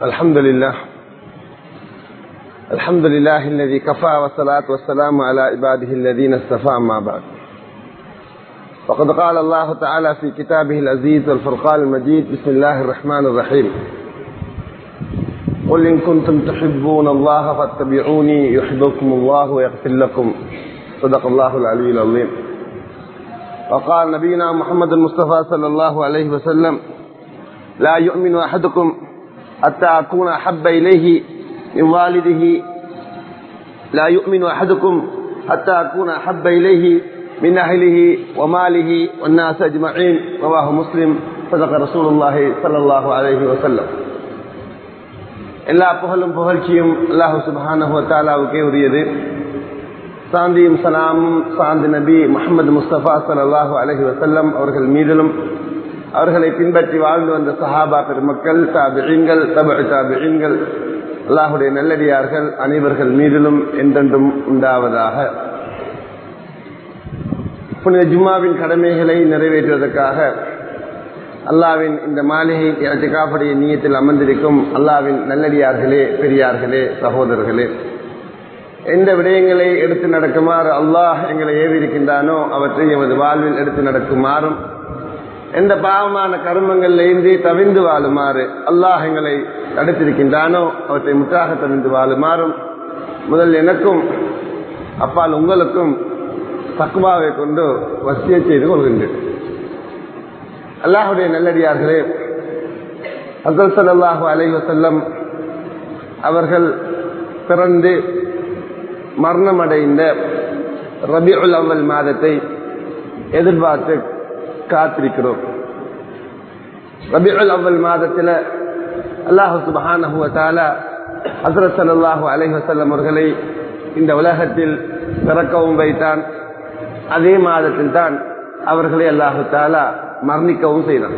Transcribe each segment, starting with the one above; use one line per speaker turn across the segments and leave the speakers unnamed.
الحمد لله الحمد لله الذي كفى والصلاة والسلام على عباده الذين استفى ما بعد وقد قال الله تعالى في كتابه العزيز والفرقان المجيد بسم الله الرحمن الرحيم قل إن كنتم تحبون الله فاتبعوني يحبكم الله ويغفر لكم صدق الله العلي العظيم وقال نبينا محمد المصطفى صلى الله عليه وسلم لا يؤمن أحدكم حتى أكون أحب إليه من والده لا يؤمن أحدكم حتى أكون أحب إليه من أهله وماله والناس أجمعين رواه مسلم صدق رسول الله صلى الله عليه وسلم எல்லா புகழும் புகழ்ச்சியும் அல்லாஹு சுபஹானஹு தாலாவுக்கே உரியது சாந்தியும் சலாமும் சாந்தி நபி முகமது முஸ்தபா சல்லாஹூ அலஹி வசல்லம் அவர்கள் மீதிலும் அவர்களை பின்பற்றி வாழ்ந்து வந்த சஹாபா பெருமக்கள் தாபிகள் தப தாபிகள் அல்லாஹுடைய நல்லடியார்கள் அனைவர்கள் மீதிலும் என்றென்றும் உண்டாவதாக புனித ஜும்மாவின் கடமைகளை நிறைவேற்றுவதற்காக அல்லாவின் இந்த மாளிகை இறச்சிக்காப்புடைய நீயத்தில் அமர்ந்திருக்கும் அல்லாவின் நல்லடியார்களே பெரியார்களே சகோதரர்களே எந்த விடயங்களை எடுத்து நடக்குமாறு அல்லாஹ் எங்களை ஏவிருக்கின்றானோ அவற்றை எமது வாழ்வில் எடுத்து நடக்குமாறும் எந்த பாவமான கருமங்களில் இன்றி தவிந்து வாழுமாறு அல்லாஹ் எங்களை தடுத்திருக்கின்றானோ அவற்றை முற்றாக தவிந்து வாழுமாறும் முதல் எனக்கும் அப்பால் உங்களுக்கும் தக்குவாவை கொண்டு வசிய செய்து கொள்கின்றேன் அல்லாஹுடைய நல்லடியார்களே அசல் சல்லாஹூ அலைவசல்லம் அவர்கள் பிறந்து மரணமடைந்த ரபியுல் அவ்வல் மாதத்தை எதிர்பார்த்து காத்திருக்கிறோம் ரபியுல் அவ்வல் மாதத்தில் அல்லாஹு சுபஹானஹுவத்தால ஹசரத் சல்லாஹூ அலைவசல்லம் அவர்களை இந்த உலகத்தில் பிறக்கவும் வைத்தான் அதே மாதத்தில் தான் அவர்களை அல்லாஹு தாலா மரணிக்கவும் செய்தான்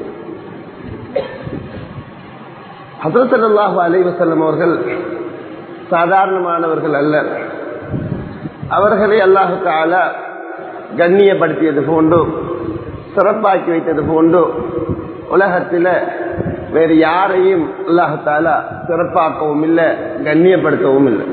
ஹசரத் அல்லாஹு அலைவசல்லம் அவர்கள் சாதாரணமானவர்கள் அல்ல அவர்களை அல்லாஹு தாலா கண்ணியப்படுத்தியது போன்று சிறப்பாக்கி வைத்தது போன்று உலகத்தில் வேறு யாரையும் அல்லாஹால சிறப்பாக்கவும் இல்லை கண்ணியப்படுத்தவும் இல்லை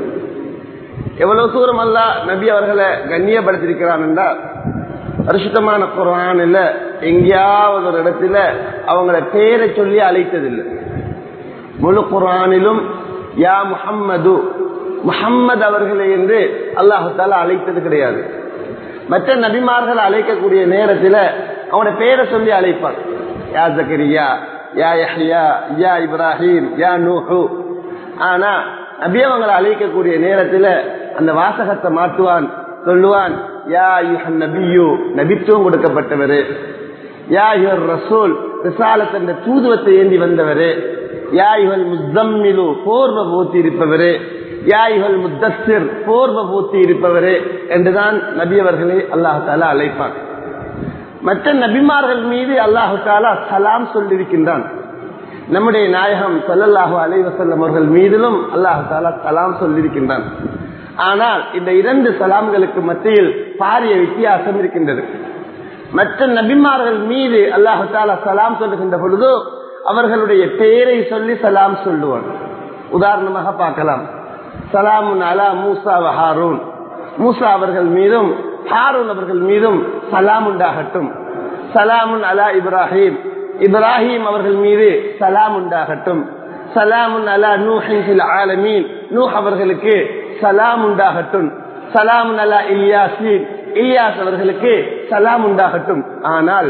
எவ்வளவு தூரம் அல்ல நபி அவர்களை கண்ணியப்படுத்திருக்கிறான் என்றால் பரிசுத்தமான குரானில் எங்கேயாவது ஒரு இடத்துல அவங்கள பேரை சொல்லி அழைத்ததில்லை முழு குரானிலும் யா முஹம்மது முஹம்மது அவர்களை என்று அல்லாஹு தாலா அழைத்தது கிடையாது மற்ற நபிமார்கள் அழைக்கக்கூடிய நேரத்தில் அவனோட பேரை சொல்லி அழைப்பான் யா ஜக்கரியா யா யஹ்யா யா இப்ராஹிம் யா நூஹு ஆனா நபி அவங்களை அழைக்கக்கூடிய நேரத்தில் அந்த வாசகத்தை மாற்றுவான் சொல்லுவான் யா யுஹன் நபியு நபித்துவம் கொடுக்கப்பட்டவர் யா யுவர் ரசூல் விசாலத் என்ற தூதுவத்தை ஏந்தி வந்தவர் யா யுகல் முத்தம்மிலு போர்வ பூத்தி இருப்பவரே யாய்கள் முத்தசிர் போர்வ பூத்தி இருப்பவரே என்றுதான் நபி அவர்களை அல்லாஹு தாலா அழைப்பான் மற்ற நபிமார்கள் மீது அல்லாஹு தாலா சலாம் சொல்லியிருக்கின்றான் நம்முடைய நாயகம் சல்லல்லாஹு அலைவசல்லம் அவர்கள் மீதிலும் அல்லாஹு தாலா சலாம் சொல்லியிருக்கின்றான் ஆனால் இந்த இரண்டு சலாம்களுக்கு மத்தியில் பாரிய வித்தியாசம் இருக்கின்றது மற்ற நபிமார்கள் மீது அல்லாஹு தாலா சலாம் சொல்லுகின்ற பொழுது அவர்களுடைய பெயரை சொல்லி சலாம் சொல்லுவான் உதாரணமாக பார்க்கலாம் சலாமுன் அலா மூசா ஹாரூன் மூசா அவர்கள் மீதும் ஹாரூன் அவர்கள் மீதும் சலாம் உண்டாகட்டும் சலாமுன் அலா இப்ராஹிம் இப்ராஹிம் அவர்கள் மீது சலாம் உண்டாகட்டும் சலாமுன் அலா நூஹின் ஆலமீன் நூஹ் அவர்களுக்கு சலாம் உண்டாகட்டும் சலாமுன் அலா இலியாசின் இலியாஸ் அவர்களுக்கு சலாம் உண்டாகட்டும் ஆனால்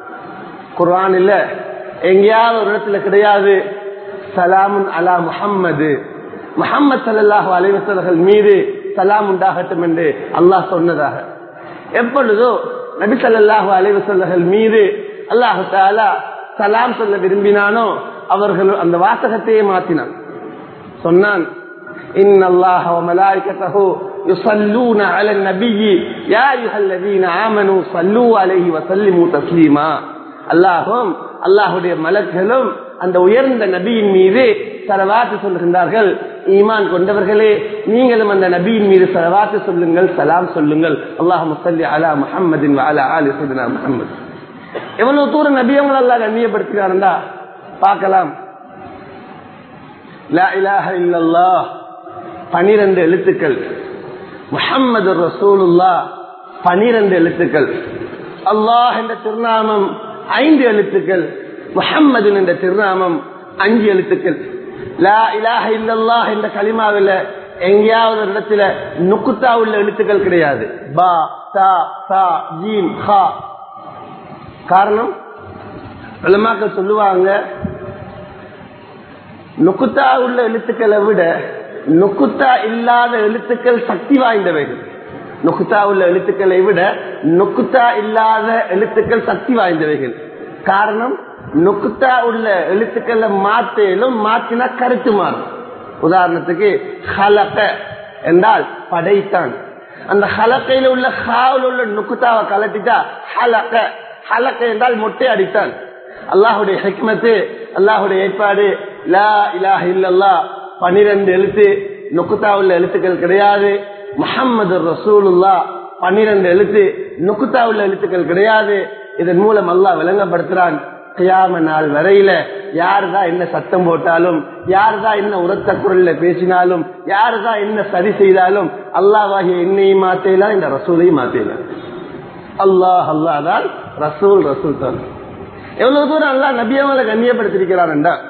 குர்ஆன் இல்ல எங்கேயாவது ஒரு இடத்துல கிடையாது சலாமுன் அலா முஹம்மது முகம்மது சல்லாஹு அலைவசல்கள் மீது சலாம் உண்டாகட்டும் என்று அல்லாஹ் சொன்னதாக எப்பொழுதோ நபி சல்லாஹு அலைவசல்கள் மீது அல்லாஹு தாலா சலாம் சொல்ல விரும்பினானோ அவர்கள் அந்த வாசகத்தையே மாற்றினான் சொன்னான் إن الله وملائكته يصلون على النبي يا أيها الذين آمنوا صلوا عليه وسلموا تسليما அல்லாஹும் அல்லாஹுடைய மலர்களும் அந்த உயர்ந்த நபியின் மீது சலவாத்து சொல்கின்றார்கள் ஈமான் கொண்டவர்களே நீங்களும் அந்த நபியின் மீது சலவாத்து சொல்லுங்கள் சலாம் சொல்லுங்கள் அல்லாஹ் முசல்லி அலா முஹம்மதின் அலா அலி சைதனா முஹம்மது எவ்வளவு தூரம் நபியவங்களை எல்லாம் கண்ணியப்படுத்தினாருந்தா பார்க்கலாம் லா இலாஹ இல்லல்லாஹ் பனிரெண்டு எழுத்துக்கள் முஹம்மது ரசூலுல்லா பனிரெண்டு எழுத்துக்கள் அல்லாஹ் என்ற திருநாமம் ஐந்து எழுத்துக்கள் முஹம்மது என்ற திருநாமம் அஞ்சு எழுத்துக்கள் லா இலாஹ இல்லல்லாஹ் என்ற கலிமாவில் எங்கேயாவது ஒரு இடத்துல நுக்குத்தா உள்ள எழுத்துக்கள் கிடையாது பா தா சா ஜீம் ஹா காரணம் உலமாக்கள் சொல்லுவாங்க நுக்குத்தா உள்ள எழுத்துக்களை விட நுக்குத்தா இல்லாத எழுத்துக்கள் சக்தி வாய்ந்தவைகள் நுக்குத்தா உள்ள எழுத்துக்களை விட நுக்குத்தா இல்லாத எழுத்துக்கள் சக்தி வாய்ந்தவைகள் காரணம் நுக்குத்தா உள்ள எழுத்துக்களை மாத்தேலும் மாத்தினா கருத்து மாறும் உதாரணத்துக்கு ஹலக என்றால் படைத்தான் அந்த ஹலக்கையில் உள்ள ஹாவில் உள்ள நுக்குத்தாவை கலட்டிட்டா ஹலக ஹலக்க என்றால் மொட்டை அடித்தான் அல்லாஹுடைய ஹெக்மத்து அல்லாஹுடைய ஏற்பாடு லா இலாஹ இல்லல்லா பனிரெண்டு எழுத்து நுக்குத்தா உள்ள எழுத்துக்கள் கிடையாது முஹம்மது ரசூலுல்லா பன்னிரண்டு எழுத்து நுக்குத்தா உள்ள எழுத்துக்கள் கிடையாது இதன் மூலம் அல்லாஹ் விளங்கப்படுத்துறான் கியாம நாள் வரையில யாருதான் என்ன சத்தம் போட்டாலும் யாருதான் என்ன உரத்த குரல்ல பேசினாலும் யாருதான் என்ன சரி செய்தாலும் அல்லாவாகிய என்னையும் மாத்தேலாம் இந்த ரசூலையும் மாத்தேலாம் அல்லாஹ் அல்லாஹ் தான் ரசூல் ரசூல் தான் எவ்வளவு தூரம் அல்லாஹ் நபியவங்களை கண்ணியப்படுத்திருக்கிறார் என்றால்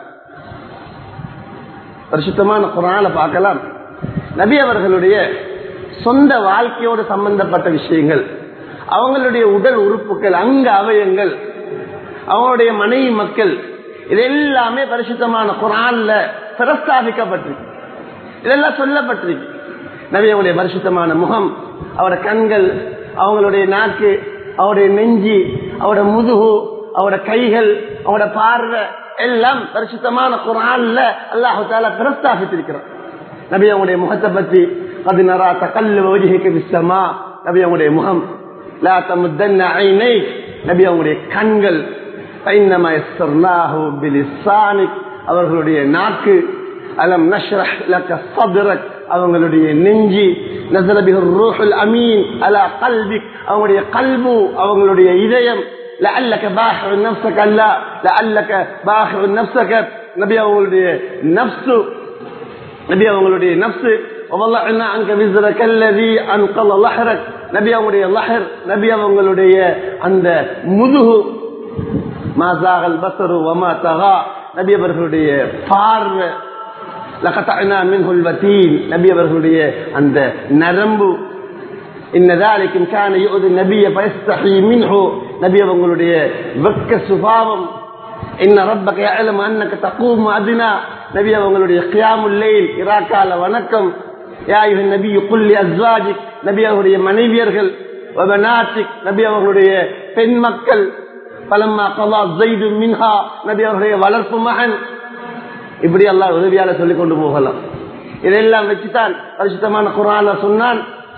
பரிசுத்தமான குரான பார்க்கலாம் நபி அவர்களுடைய சொந்த வாழ்க்கையோடு சம்பந்தப்பட்ட விஷயங்கள் அவங்களுடைய உடல் உறுப்புகள் அங்க அவயங்கள் அவங்களுடைய மனைவி மக்கள் இது எல்லாமே பரிசுத்தமான குரான்ல பிரஸ்தாபிக்கப்பட்டிருக்கு இதெல்லாம் சொல்லப்பட்டிருக்கு நபி அவங்களுடைய பரிசுத்தமான முகம் அவரோட கண்கள் அவங்களுடைய நாக்கு அவருடைய நெஞ்சி அவரோட முதுகு அவரோட கைகள் அவரோட பார்வை எல்லாம் பரிசுத்தமான குரான்ல அல்லாஹு தாலா பிரஸ்தாபித்திருக்கிறான் நபி அவங்களுடைய முகத்தை பற்றி பதினரா தக்கல்லு வஜிக்கு விசமா நபி அவங்களுடைய முகம் லா தமுத்தன்ன ஐனை நபி அவங்களுடைய கண்கள் பைன்னமா யஸ்ஸர்னாஹு பிலிசானிக் அவர்களுடைய நாக்கு அலம் நஷ்ரஹ் லக சத்ரக் அவங்களுடைய நெஞ்சி நஸல பிஹி ரூஹுல் அமீன் அலா கல்பிக் அவங்களுடைய கல்பு அவங்களுடைய இதயம் لعلك باخع نفسك لا لعلك باخع نفسك நபி அவங்களுடைய நப்சு நபி அவங்களுடைய நப்சு وضلعنا عنك وزرك الذي انقض ظهرك நபி அவங்களுடைய லஹர் நபி அவங்களுடைய அந்த முதுகு மாசாகல் பசரு வமா தகா நபி அவர்களுடைய பார்வை லகத்தனா மின்ஹுல் வத்தீன் நபி அவர்களுடைய அந்த நரம்பு இன்ன ذلك كان يؤذي النبي فيستحي منه நபி அவங்களுடைய வெக்க சுபாவம் இன்ன ரப்பக يعلم انك تقوم ادنى நபி அவங்களுடைய கியாமுல் லைல் இராக்கால வணக்கம் யா அய்யுஹன் நபி குல் லிஅஸ்வாஜிக் நபி அவருடைய மனைவியர்கள் வபனாத்திக் நபி அவர்களுடைய பெண் மக்கள் பலம்மா கலா ஜெய்து மின்ஹா நபி அவருடைய வளர்ப்பு மகன் இப்படி எல்லாம் உதவியால சொல்லிக் கொண்டு போகலாம் இதெல்லாம் வச்சுதான் பரிசுத்தமான குரான சொன்னான்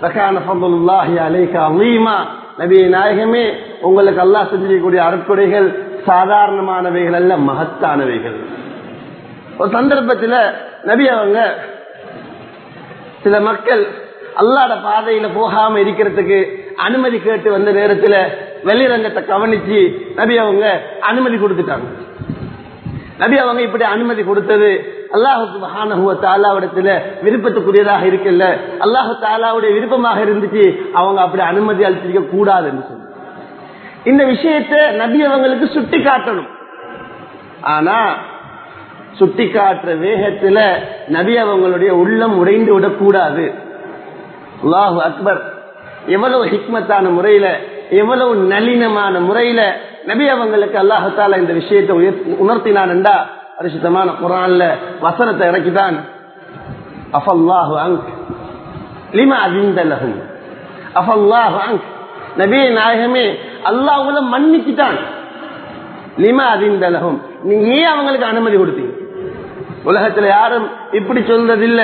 நபி நாயகமே உங்களுக்கு அல்லாஹ் செஞ்சிருக்கக்கூடிய அருட்கொடைகள் சாதாரணமானவைகள் அல்ல மகத்தானவைகள் ஒரு சந்தர்ப்பத்தில் நபி அவங்க சில மக்கள் அல்லாட பாதையில போகாம இருக்கிறதுக்கு அனுமதி கேட்டு வந்த நேரத்தில் வெளிரங்கத்தை கவனிச்சு நபி அவங்க அனுமதி கொடுத்துட்டாங்க நபி அவங்க இப்படி அனுமதி கொடுத்தது அல்லாஹு தாலாவிடத்துல விருப்பத்துக்குரியதாக இருக்குல்ல அல்லாஹு தாலாவுடைய விருப்பமாக இருந்துச்சு அவங்க அப்படி அனுமதி அளிச்சிருக்க கூடாதுன்னு சொல்லி இந்த விஷயத்தை நபி அவங்களுக்கு சுட்டி காட்டணும் ஆனா சுட்டி காட்டுற வேகத்துல நபி அவங்களுடைய உள்ளம் உடைந்து விடக்கூடாது அல்லாஹு அக்பர் எவ்வளவு ஹிக்மத்தான முறையில எவ்வளவு நளினமான முறையில நபி அவங்களுக்கு அல்லாஹால இந்த விஷயத்தை உணர்த்தினான் என்றா பரிசுத்தமான குரான்ல வசனத்தை இறக்கிதான் அஃபல்லாஹு அங்க் லிமா அதிந்தலகும் அஃபல்லாஹு அங்க் நபி நாயகமே அல்லாஹ் உங்களை மன்னிச்சுட்டான் லிமா அதிந்தலகும் நீங்க ஏன் அவங்களுக்கு அனுமதி கொடுத்தீங்க உலகத்துல யாரும் இப்படி சொல்றதில்ல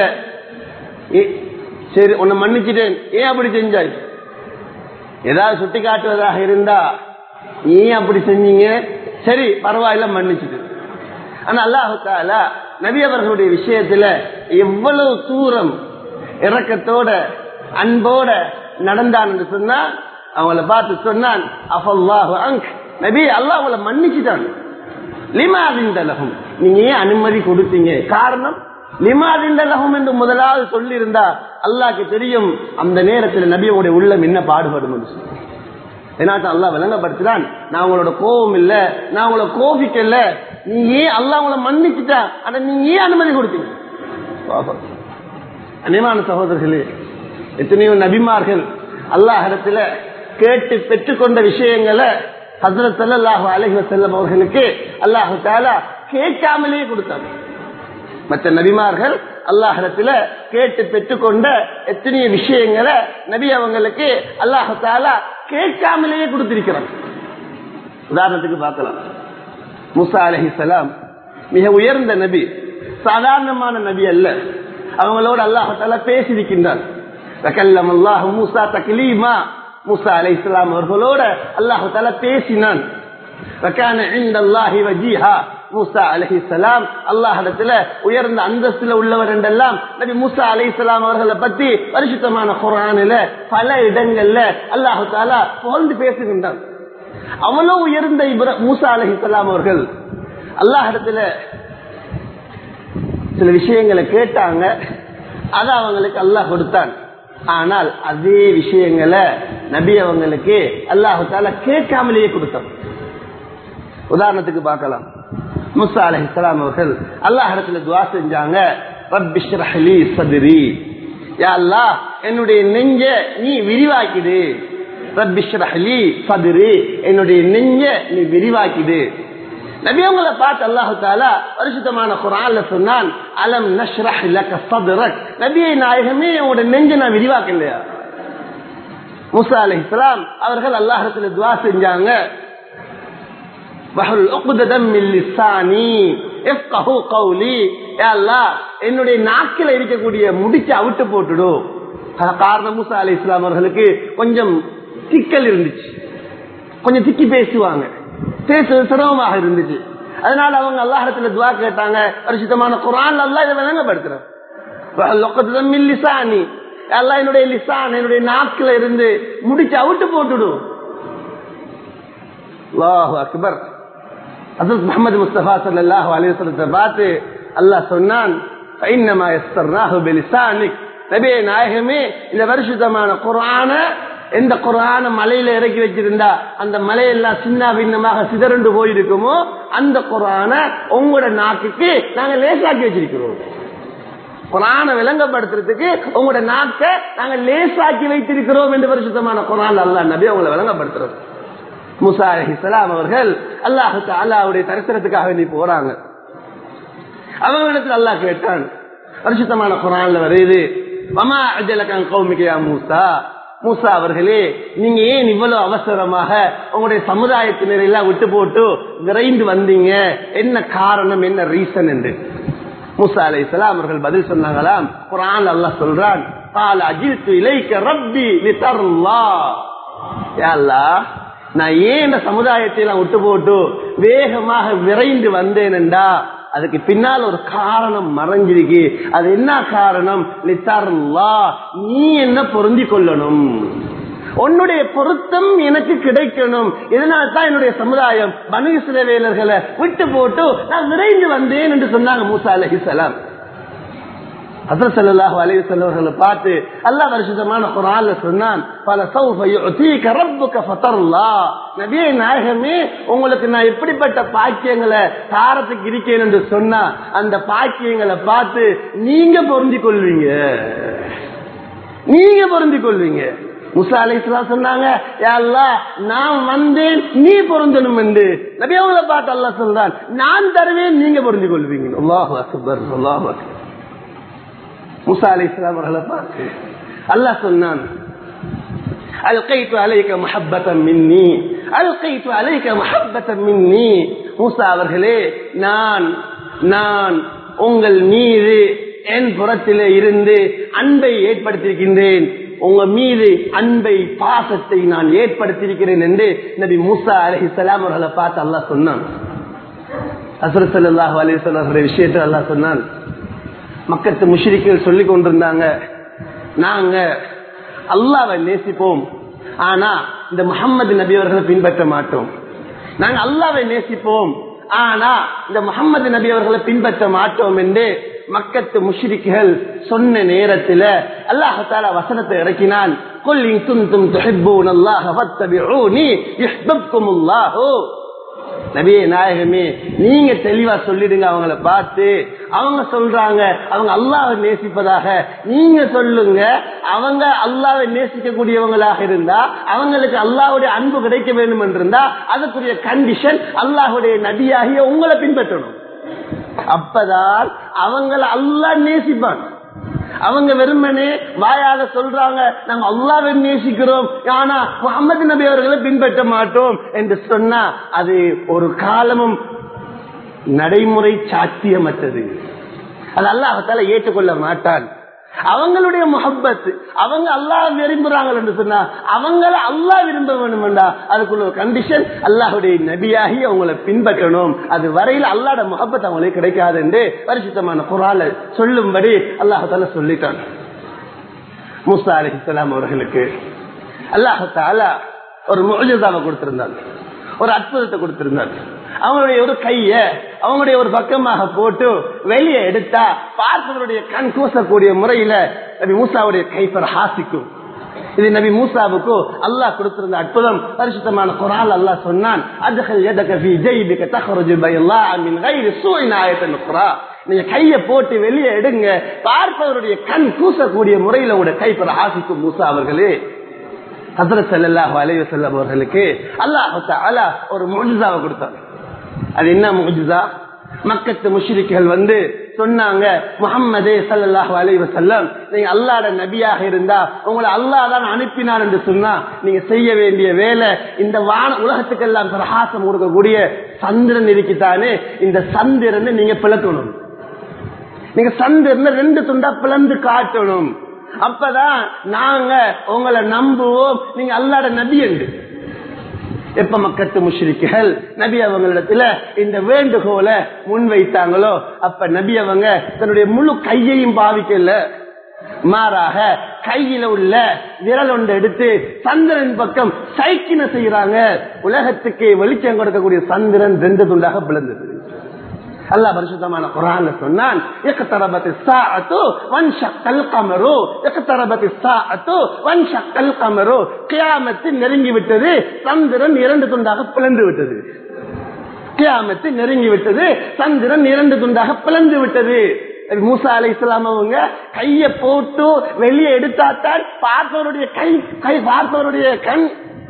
சரி உன்னை மன்னிச்சுட்டேன் ஏன் அப்படி செஞ்சாய் ஏதாவது சுட்டி காட்டுவதாக இருந்தா ஏன் அப்படி செஞ்சீங்க சரி பரவாயில்ல மன்னிச்சுட்டு ஆனா அல்லாஹால நபி அவர்களுடைய விஷயத்துல எவ்வளவு தூரம் இறக்கத்தோட அன்போட நடந்தான் என்று சொன்னா அவங்கள பார்த்து சொன்னான் அஃபல்லாஹு அங்க் நபி அல்லாஹ் அவங்கள மன்னிச்சுட்டான் லிமா அறிந்தலகம் நீங்க ஏன் அனுமதி கொடுத்தீங்க காரணம் லிமாதிண்டலகம் என்று முதலாவது சொல்லியிருந்தா அல்லாஹ்க்கு தெரியும் அந்த நேரத்தில் நபியோடைய உள்ளம் என்ன பாடுபடும் என்று சொல்லி ஏன்னா அல்லாஹ் விளங்கப்படுத்துறான் நான் உங்களோட கோபம் இல்ல நான் உங்களை கோபிக்கல நீ ஏன் அல்லாஹ் உங்களை மன்னிச்சுட்டா ஆனா நீங்க ஏன் அனுமதி கொடுத்தீங்க பாவம். அன்னியமான சகோதரர்களே எத்தனையோ நபிமார்கள் அல்லாஹிடத்துல கேட்டு பெற்றுக்கொண்ட விஷயங்களை ஹசரத் ஸல்லல்லாஹு அலைஹி வஸல்லம் அவர்களுக்கு அல்லாஹு தாலா கேட்காமலேயே கொடுத்தாங்க மற்ற நபிமார்கள் அல்லாஹிடத்துல கேட்டு பெற்றுக்கொண்ட எத்தனையோ விஷயங்களை நபி அவங்களுக்கு அல்லாஹு தாலா கேட்காமலேயே கொடுத்திருக்கிறான் உதாரணத்துக்கு பார்க்கலாம் முசா அலைஹிஸ்ஸலாம் மிக உயர்ந்த நபி சாதாரணமான நபி அல்ல அவங்களோடு அல்லாஹால பேசியிருக்கின்றான் தகல்லம் அல்லாஹ் மூசா தக்லீமா மூசா அலை இஸ்லாம் அவர்களோட அல்லாஹால பேசினான் வக்கான இந்தல்லாஹி வஜீஹா மூசா அலைஹிஸ்ஸலாம் அல்லாஹிடத்துல உயர்ந்த அந்தஸ்துல உள்ளவர் என்றெல்லாம் நபி மூசா அலைஹிஸ்ஸலாம் அவர்களை பத்தி பரிசுத்தமான குரானில பல இடங்கள்ல அல்லாஹு தாலா புகழ்ந்து பேசுகின்றான் அவ்வளவு உயர்ந்த இப்ரா மூசா அலைஹிஸ்ஸலாம் அவர்கள் அல்லாஹிடத்துல சில விஷயங்களை கேட்டாங்க அதை அவங்களுக்கு அல்லாஹ் கொடுத்தான் ஆனால் அதே விஷயங்களை நபி அவங்களுக்கு அல்லாஹு தாலா கேட்காமலேயே கொடுத்தான் உதாரணத்துக்கு பார்க்கலாம் முசா அலி இஸ்லாம் அவர்கள் அல்லாஹ் இடத்துல துவா செஞ்சாங்க ரப்பிஷ்ரஹ்லி சதுரி யா அல்லாஹ் என்னுடைய நெஞ்ச நீ விரிவாக்கிடு ரப்பிஷ்ரஹ்லி சதுரி என்னுடைய நெஞ்ச நீ விரிவாக்கிடு நபி அவங்களை பார்த்து அல்லாஹு தாலா பரிசுத்தமான குரான்ல சொன்னான் அலம் நஷ்ரஹ் லக சதுரக் நபியை நாயகமே உங்களோட நெஞ்ச நான் விரிவாக்கலையா முசா அலி இஸ்லாம் அவர்கள் அல்லாஹத்துல துவா செஞ்சாங்க என்னுடைய நாக்கில் இருக்கக்கூடிய முடிச்ச அவிட்டு போட்டுடும் காரணம் முசா அலி இஸ்லாம் அவர்களுக்கு கொஞ்சம் சிக்கல் இருந்துச்சு கொஞ்சம் திக்கி பேசுவாங்க பேசுறது சிரமமாக இருந்துச்சு அதனால அவங்க அல்லாஹத்துல துவா கேட்டாங்க பரிசுத்தமான குரான் அல்லா இதை விளங்கப்படுத்துறேன் அல்லா என்னுடைய லிசான் என்னுடைய நாக்கில இருந்து முடிச்சு அவிட்டு போட்டுடும் அல்லாஹு அக்பர் ஹசரத் முகமது முஸ்தபா சல்லாஹு அலிவசலத்தை பார்த்து அல்லாஹ் சொன்னான் நபியே நாயகமே இந்த வருஷத்தமான குரான எந்த குரான மலையில இறக்கி வச்சிருந்தா அந்த மலையெல்லாம் சின்ன பின்னமாக சிதறண்டு போயிருக்குமோ அந்த குரான உங்களோட நாக்குக்கு நாங்க லேசாக்கி வச்சிருக்கிறோம் குரான விளங்கப்படுத்துறதுக்கு உங்களோட நாக்க நாங்க லேசாக்கி வைத்திருக்கிறோம் என்று பரிசுத்தமான குரான் அல்லா நபி அவங்களை விளங்கப்படுத்துறோம் முசா அலிசலாம் அவர்கள் அல்லாஹு அல்லாவுடைய தரிசனத்துக்காக நீ போறாங்க அவங்களிடத்தில் அல்லாஹ் கேட்டான் பரிசுத்தமான குரான்ல வருது மமா அஜலகன் கௌமிகையா மூசா மூசா அவர்களே நீங்க ஏன் இவ்வளவு அவசரமாக உங்களுடைய சமுதாயத்தினர் எல்லாம் விட்டு போட்டு விரைந்து வந்தீங்க என்ன காரணம் என்ன ரீசன் என்று மூசா அலை இஸ்லாம் அவர்கள் பதில் சொன்னாங்களாம் குரான் அல்லாஹ் சொல்றான் கால அஜித்து இலைக்க ரப்பி லிதர்லா யா அல்லாஹ் நான் ஏன் இந்த சமுதாயத்தை எல்லாம் விட்டு போட்டு வேகமாக விரைந்து வந்தேன்டா அதுக்கு பின்னால் ஒரு காரணம் மறைஞ்சிருக்கு அது என்ன காரணம் லித்தார்லா நீ என்ன பொருந்தி கொள்ளணும் உன்னுடைய பொருத்தம் எனக்கு கிடைக்கணும் இதனால் தான் என்னுடைய சமுதாயம் பனு சிலவேலர்களை விட்டு போட்டு நான் விரைந்து வந்தேன் என்று சொன்னாங்க மூசா அலஹிசலாம் ஹசரத் ஸல்லல்லாஹு அலைஹி வஸல்லம் பார்த்து அல்லாஹ் பரிசுத்தமான குர்ஆன்ல சொன்னான் பல சௌஃப யுதீக ரப்புக ஃபதர்லா நபியே நாயகமே உங்களுக்கு நான் எப்படிப்பட்ட பாக்கியங்களை தாரத்துக்கு இருக்கேன் என்று சொன்னா அந்த பாக்கியங்களை பார்த்து நீங்க பொருந்தி கொள்வீங்க நீங்க பொருந்தி கொள்வீங்க முசா அலை சொன்னாங்க "யா அல்லாஹ், நான் வந்தேன் நீ பொருந்தணும் என்று நபி அவங்களை பார்த்து அல்லாஹ் சொல்றான் நான் தருவேன் நீங்க பொருந்தி கொள்வீங்க அல்லாஹ் அக்பர் அல்லாஹ் அக்பர் முசா அலை அவர்களை பார்த்து அல்லாஹ் சொன்னான் அல்கைத்து அலைக்க மஹப்பத்தம் மின்னி அல்கைத்து அலைக்க மஹப்பத்தம் மின்னி மூசா அவர்களே நான் நான் உங்கள் மீது என் புறத்திலே இருந்து அன்பை ஏற்படுத்தியிருக்கின்றேன் உங்க மீது அன்பை பாசத்தை நான் ஏற்படுத்தியிருக்கிறேன் என்று நபி மூசா அலஹிசலாம் அவர்களை பார்த்து அல்லாஹ் சொன்னான் அசரத் சல்லாஹ் அலிஸ்வல்லாஹுடைய விஷயத்தை அல்லாஹ் சொன்னான் மக்கத்து முஷ்ரிக்கள் சொல்லி கொண்டிருந்தாங்க நாங்க அல்லாவை நேசிப்போம் ஆனா இந்த முகம்மது நபி அவர்களை பின்பற்ற மாட்டோம் நாங்க அல்லாவை நேசிப்போம் ஆனா இந்த முகம்மது நபி அவர்களை பின்பற்ற மாட்டோம் என்று மக்கத்து முஷ்ரிக்குகள் சொன்ன நேரத்துல அல்லாஹால வசனத்தை இறக்கினான் قل إن كنتم تحبون الله فاتبعوني يحببكم الله நபியே நாயகமே நீங்க தெளிவா சொல்லிடுங்க அவங்கள பார்த்து அவங்க சொல்றாங்க அவங்க அல்லாவை நேசிப்பதாக நீங்க சொல்லுங்க அவங்க அல்லாவை நேசிக்கக்கூடியவங்களாக இருந்தா அவங்களுக்கு அல்லாவுடைய அன்பு கிடைக்க வேண்டும் என்றிருந்தா அதுக்குரிய கண்டிஷன் அல்லாஹுடைய நபியாகிய உங்களை பின்பற்றணும் அப்பதான் அவங்கள அல்லா நேசிப்பாங்க அவங்க வெறுமனே வாயால சொல்றாங்க நாங்க அல்லாவை நேசிக்கிறோம் ஆனா முகமது நபி அவர்களை பின்பற்ற மாட்டோம் என்று சொன்னா அது ஒரு காலமும் நடைமுறை சாத்தியமற்றது அது அல்லாஹால ஏற்றுக்கொள்ள மாட்டான் அவங்களுடைய முகப்பத் அவங்க அல்லாஹ் விரும்புறாங்க என்று சொன்னா அவங்கள அல்லாஹ் விரும்ப வேணும்டா அதுக்குள்ள ஒரு கண்டிஷன் அல்லாஹுடைய நபியாகி அவங்களை பின்பற்றணும் அது வரையில் அல்லாட முகப்பத் அவங்களுக்கு கிடைக்காது என்று பரிசுத்தமான குரால சொல்லும்படி அல்லாஹால சொல்லிட்டான் மூசா அலி இஸ்லாம் அவர்களுக்கு அல்லாஹால ஒரு முஜதாவை கொடுத்திருந்தாங்க ஒரு அற்புதத்தை கொடுத்திருந்தாங்க அவங்களுடைய ஒரு கைய அவங்களுடைய ஒரு பக்கமாக போட்டு வெளியே எடுத்தா பார்ப்பவருடைய கண் கூசக்கூடிய முறையில நபி மூசாவுடைய கைப்பர் ஹாசிக்கும் இது நபி மூசாவுக்கு அல்லாஹ் கொடுத்திருந்த அற்புதம் பரிசுத்தமான குரால் அல்லாஹ் சொன்னான் அதுகள் எதக ஃபீ ஜைபிக தخرج பைல்லாஹ் மின் غير سوء آية أخرى நீங்க கைய போட்டு வெளியே எடுங்க பார்ப்பவருடைய கண் கூசக்கூடிய முறையில உடைய கைப்பற ஆசிக்கும் மூசா அவர்களே ஹசரத் சல்லாஹு அலைய செல்லம் அவர்களுக்கு அல்லாஹ் ஒரு முஜிசாவை கொடுத்தாங்க அது என்ன முஜிசா மக்கத்து முஷ்ரிக்குகள் வந்து சொன்னாங்க முகம்மதே சல்லாஹு அலைவ செல்லம் நீங்க அல்லாட நபியாக இருந்தா உங்களை அல்லாஹ் தான் அனுப்பினார் என்று சொன்னா நீங்க செய்ய வேண்டிய வேலை இந்த வான உலகத்துக்கெல்லாம் பிரகாசம் கொடுக்கக்கூடிய சந்திரன் இருக்குத்தானே இந்த சந்திரனை நீங்க பிளக்கணும் நீங்க சந்திரனை ரெண்டு துண்டா பிளந்து காட்டணும் அப்பதான் நாங்க உங்களை நம்புவோம் நீங்க அல்லாட நபி என்று எப்ப மக்கத்து முஷ்ரிக்குகள் நபி அவங்களிடத்துல இந்த வேண்டுகோளை முன்வைத்தாங்களோ அப்ப நபி அவங்க தன்னுடைய முழு கையையும் பாவிக்கல மாறாக கையில உள்ள விரல் ஒன்று எடுத்து சந்திரன் பக்கம் சைக்கின செய்யறாங்க உலகத்துக்கு வெளிச்சம் கொடுக்கக்கூடிய சந்திரன் ரெண்டு துண்டாக பிளந்தது அல்லாஹ் பரிசுத்தமான குரான்ல சொன்னான் இக்தரபத் ஸாஅத்து வன்ஷக்கல் கமரு இக்தரபத் ஸாஅத்து வன்ஷக்கல் கமரு கியாமத்து நெருங்கி விட்டது சந்திரன் இரண்டு துண்டாக பிளந்து விட்டது கியாமத்து நெருங்கி விட்டது சந்திரன் இரண்டு துண்டாக பிளந்து விட்டது மூசா அலை இஸ்லாம் அவங்க கைய போட்டு வெளியே எடுத்தாத்தான் பார்த்தவருடைய கை கை பார்த்தவருடைய கண்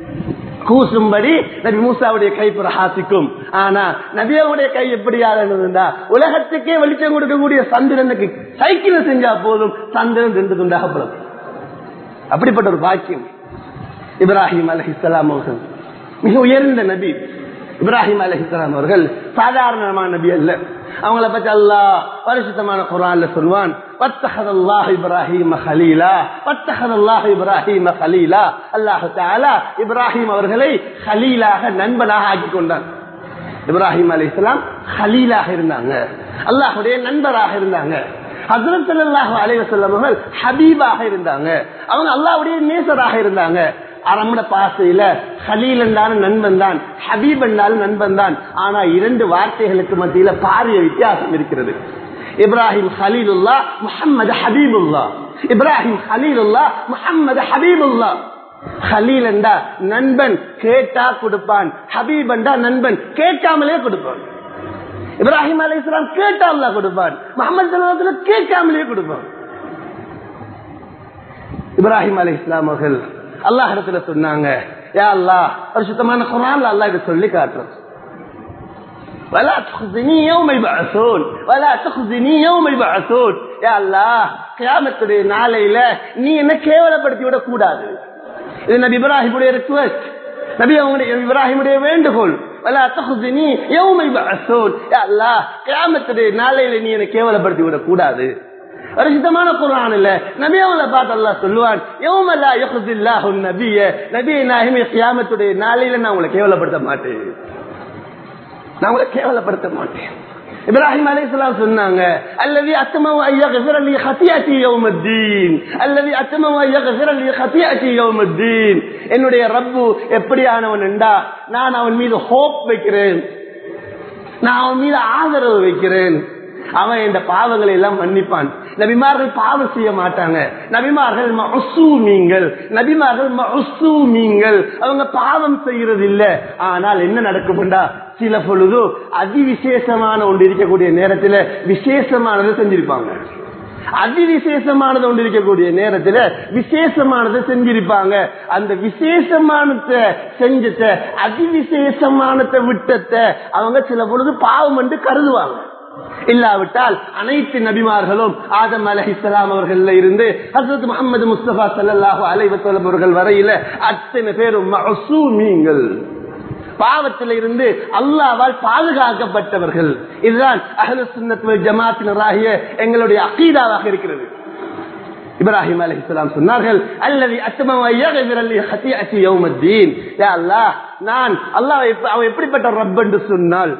கூசும்படி நபி மூசாவுடைய கை பிரகாசிக்கும் ஆனா நபியாவுடைய கை எப்படி இருந்தா உலகத்துக்கே வெளிச்சம் கொடுக்கக்கூடிய சந்திரனுக்கு சைக்கிள் செஞ்சா போதும் சந்திரன் ரெண்டு துண்டாக படும் அப்படிப்பட்ட ஒரு பாக்கியம் இப்ராஹிம் அலஹிஸ்லாம் அவர்கள் மிக உயர்ந்த நபி இப்ராஹிம் அலஹிஸ்லாம் அவர்கள் சாதாரணமான நபி அல்ல அவங்கள பத்தி அல்லா பரிசுத்தமான குரான்ல சொல்வான் واتخذ الله ابراهيم خليلا واتخذ الله ابراهيم خليلا அல்லாஹ் தஆலா இப்ராஹிம் அவர்களை خليலாக நண்பனாக ஆக்கி கொண்டான் இப்ராஹிம் அலைஹிஸ்ஸலாம் خليலாக இருந்தாங்க அல்லாஹ்வுடைய நண்பராக இருந்தாங்க ஹசரத் ஸல்லல்லாஹு அலைஹி வஸல்லம் அவர்கள் ஹபீபாக இருந்தாங்க அவங்க அல்லாஹ்வுடைய நேசராக இருந்தாங்க அரம்பட பாசையில ஹலீல் என்றாலும் நண்பன் தான் ஹபீப் என்றாலும் நண்பன் தான் ஆனா இரண்டு வார்த்தைகளுக்கு மத்தியில பாரிய வித்தியாசம் இருக்கிறது இப்ராஹிம் ஹலீலுல்லா முஹம்மது ஹபீபுல்லா இப்ராஹிம் ஹலீலுல்லா முஹம்மது ஹபீபுல்லா ஹலீல் என்றா நண்பன் கேட்டா கொடுப்பான் ஹபீப் என்றா நண்பன் கேட்காமலே கொடுப்பான் இப்ராஹிம் அலி இஸ்லாம் கேட்டா அல்லா கொடுப்பான் முகமது கேட்காமலே கொடுப்பான் இப்ராஹிம் அலி இஸ்லாம் அவர்கள் அல்லாஹ் இடத்துல சொன்னாங்க யா அல்லாஹ் ஒரு சுத்தமான குரான்ல அல்லாஹ் இதை சொல்லி காட்டுறோம் ولا تخزني يوم يبعثون ولا تخزني يوم يبعثون يا الله கியாமத்துடைய நாளையில நீ என்ன கேவலப்படுத்தி விட கூடாது இது நபி இப்ராஹிமுடைய ரிக்வெஸ்ட் நபி அவங்களுடைய இப்ராஹிமுடைய வேண்டுகோள் ولا تخزني يوم يبعثون يا الله கியாமத்துடைய நாளையில நீ என்ன கேவலப்படுத்தி விட கூடாது பரிசுத்தமான குரான் இல்ல நபி அவங்கள பார்த்து அல்லா சொல்லுவான் யௌமலா யஹ்தில்லாஹு நபிய நபி நாயகமே கியாமத்துடைய நாளையில நான் உங்களை கேவலப்படுத்த மாட்டேன் நான் உங்களை கேவலப்படுத்த மாட்டேன் இப்ராஹிம் அலைஹிஸ்ஸலாம் சொன்னாங்க அல்லதி அத்தமவ ஐயக்ஃபிர லி ஹத்தியத்தி யௌமத்தீன் அல்லதி அத்தமவ ஐயக்ஃபிர லி ஹத்தியத்தி யௌமத்தீன் என்னுடைய ரப்பு எப்படியானவன் என்றா நான் அவன் மீது ஹோப் வைக்கிறேன் நான் அவன் மீது ஆதரவு வைக்கிறேன் அவன் இந்த பாவங்களை எல்லாம் மன்னிப்பான் நபிமார்கள் பாவம் செய்ய மாட்டாங்க நபிமார்கள் மசூமீங்கள் நபிமார்கள் மசூமீங்கள் அவங்க பாவம் செய்யறது இல்ல ஆனால் என்ன நடக்கும்டா சில பொழுது அதிவிசேஷமான ஒன்று இருக்கக்கூடிய நேரத்துல விசேஷமானதை செஞ்சிருப்பாங்க அதிவிசேஷமானது ஒன்று இருக்கக்கூடிய நேரத்துல விசேஷமானதை செஞ்சிருப்பாங்க அந்த விசேஷமானத்தை செஞ்சத அதிவிசேஷமானத்தை விட்டத்தை அவங்க சில பொழுது பாவம் என்று கருதுவாங்க இல்லாவிட்டால் அனைத்து நபிமார்களும் ஆதம் அலஹிஸ்லாம் அவர்கள் இருந்து ஹசரத் முகமது முஸ்தபா சல்லாஹூ அலைவசலம் அவர்கள் வரையில அத்தனை பேரும் மசூமீங்கள் பாவத்தில் இருந்து அல்லாவால் பாதுகாக்கப்பட்டவர்கள் இதுதான் அஹ்லு சுன்னத் ஜமாத்தினராகிய எங்களுடைய அகீதாவாக இருக்கிறது இப்ராஹிம் அலி இஸ்லாம் சொன்னார்கள் அல்லது அல்லாஹ் நான் அல்லாஹ் அவன் எப்படிப்பட்ட ரப் என்று சொன்னால்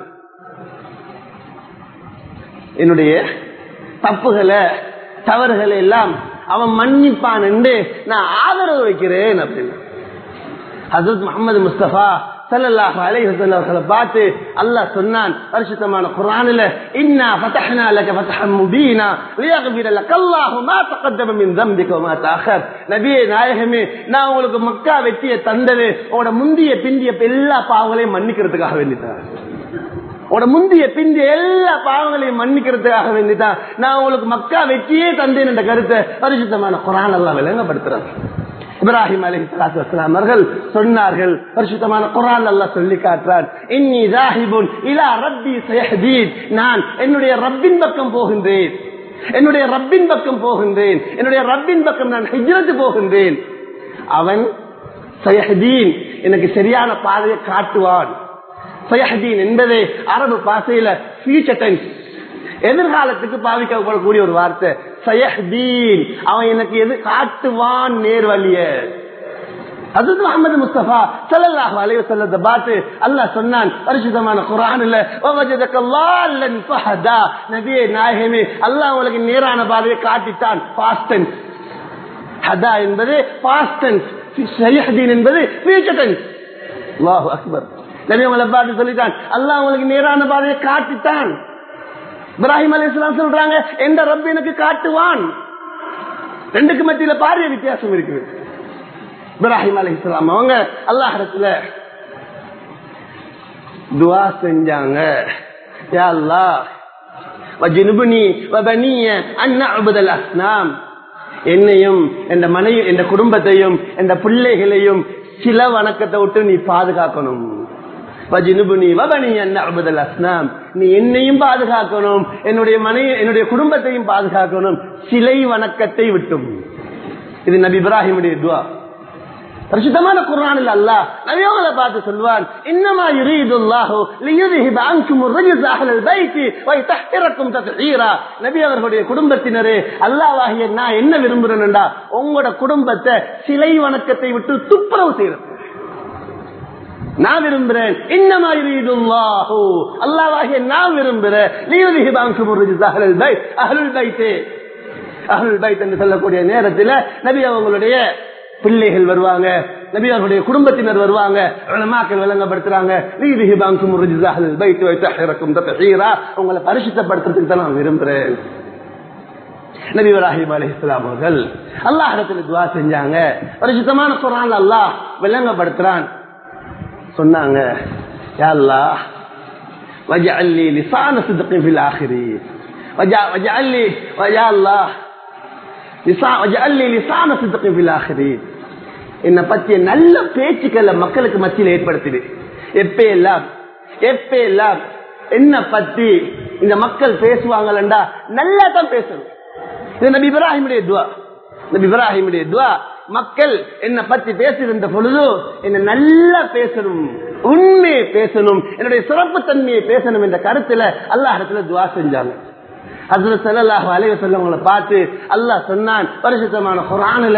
என்னுடைய தப்புகளை தவறுகளை எல்லாம் அவன் மன்னிப்பான் என்று நான் ஆதரவு வைக்கிறேன் அப்படின்னு ஹசரத் முகமது முஸ்தபா சல்லல்லாஹு அலைஹி வஸல்லம் பார்த்து அல்லாஹ் சொன்னான் பரிசுத்தமான குர்ஆனில் இன்னா ஃபதஹ்னா லக ஃபதஹம் முபீனா லியக்ஃபிர லக அல்லாஹு மா தகத்தம மின் ذنبك وما تأخر நபியே நாயகமே நான் உங்களுக்கு மக்கா வெற்றியை தந்தது உங்களோட முந்திய பிந்திய எல்லா பாவங்களையும் மன்னிக்கிறதுக்காக வேண்டித்தான் உட முந்திய பிந்திய எல்லா பாவங்களையும் மன்னிக்கிறதுக்காக வேண்டிதான் நான் உங்களுக்கு மக்கா வெற்றியே தந்தேன் என்ற கருத்தை பரிசுத்தமான குரான் எல்லாம் விளங்கப்படுத்துறேன் இப்ராஹிம் அலி சலாத்து அவர்கள் சொன்னார்கள் பரிசுத்தமான குரான் அல்லா சொல்லி காட்டுறார் இன்னி ராஹிபுன் இலா ரப்பி சயஹதீன் நான் என்னுடைய ரப்பின் பக்கம் போகின்றேன் என்னுடைய ரப்பின் பக்கம் போகின்றேன் என்னுடைய ரப்பின் பக்கம் நான் ஹிஜ்ரத்து போகின்றேன் அவன் சயஹதீன் எனக்கு சரியான பாதையை காட்டுவான் சயஹதீன் என்பது அரபு பாசையில ஃபியூச்சர் டென்ஸ் எதிர்காலத்துக்கு பாவிக்கப்படக்கூடிய ஒரு வார்த்தை சயஹ்தீன் அவன் எனக்கு எது காட்டுவான் நேர்வழிய அது முகமது முஸ்தபா சல்லல்லாஹு அலைஹி வஸல்லத்தை பார்த்து அல்லாஹ் சொன்னான் பரிசுத்தமான குர்ஆன்ல வவஜதக லால்லன் ஃபஹதா நபியே நாயகமே அல்லாஹ் உங்களுக்கு நேரான பாதையை காட்டித்தான் பாஸ்ட் டென்ஸ் ஹதா என்பது பாஸ்ட் டென்ஸ் சயஹ்தீன் என்பது ஃபியூச்சர் டென்ஸ் அல்லாஹு அக்பர் நபி உங்களை பார்த்து சொல்லிட்டான் அல்லாஹ் உங்களுக்கு நேரான பாதையை காட்டித்தான் இப்ராஹிம் அலி இஸ்லாம் சொல்றாங்க எந்த ரப் எனக்கு காட்டுவான் ரெண்டுக்கு மத்தியில பாரிய வித்தியாசம் இருக்குது இப்ராஹிம் அலி இஸ்லாம் அவங்க அல்லாஹிடத்துல துவா செஞ்சாங்க யா அல்லாஹ் வஜினுபுனி வபனிய அண்ணா அபுதல் அஸ்னாம் என்னையும் என் மனைவி என் குடும்பத்தையும் என் பிள்ளைகளையும் சில வணக்கத்தை விட்டு நீ பாதுகாக்கணும் நீ என்னையும் பாதுகாக்கணும் என்னுடைய மனைவி என்னுடைய குடும்பத்தையும் பாதுகாக்கணும் சிலை வணக்கத்தை விட்டும் இது நபி இப்ராஹிமுடைய துவா பரிசுத்தமான குரானில் அல்ல நபியோகளை பார்த்து சொல்வான் இன்னமா யுரீதுல்லாஹு லியுذهب عنكم الرجس اهل البيت ويطهركم تطهيرا நபி அவர்களுடைய குடும்பத்தினரே அல்லாஹ்வாகிய நான் என்ன விரும்புறேன்டா உங்களோட குடும்பத்தை சிலை வணக்கத்தை விட்டு துப்புரவு செய்யறது நான் விரும்புறேன் இன்னமா யுரீதுல்லாஹு அல்லாஹ்வாகிய நான் விரும்புறேன் லியுذهب عنكم الرجس اهل البيت اهل البيت அஹுல் பைத் என்று சொல்லக்கூடிய நேரத்தில் நபி அவங்களுடைய பிள்ளைகள் வருவாங்க நபி அவர்களுடைய குடும்பத்தினர் வருவாங்க உலமாக்கள் விளங்கப்படுத்துறாங்க உங்களை பரிசுத்தப்படுத்துறதுக்கு தான் நான் விரும்புறேன் நபி இப்ராஹிம் அலி இஸ்லாம் அவர்கள் அல்லாஹிடத்துல துவா செஞ்சாங்க பரிசுத்தமான குரான் அல்லாஹ் விளங்கப்படுத்துறான் சொன்னாங்க யா அல்லாஹ் وجعل لي لسان صدق في الاخرين وجعل لي ويا الله என்னை பற்றிய நல்ல பேச்சுக்களை மக்களுக்கு மத்தியில் ஏற்படுத்துது எப்ப எல்லாம் எப்ப எல்லாம் என்ன பத்தி இந்த மக்கள் பேசுவாங்களா நல்லா தான் பேசணும் இது நபி இப்ராஹிமுடைய துவா நபி இப்ராஹிமுடைய துவா மக்கள் என்னை பத்தி பேசுகின்ற பொழுது என்ன நல்லா பேசணும் உண்மையை பேசணும் என்னுடைய சிறப்பு தன்மையை பேசணும் என்ற கருத்துல அல்லாஹத்துல துவா செஞ்சாங்க அதுல செல்லாஹ் அலைவ செல்லவங்களை பார்த்து அல்லாஹ் சொன்னான் பரிசுத்தமான குரானில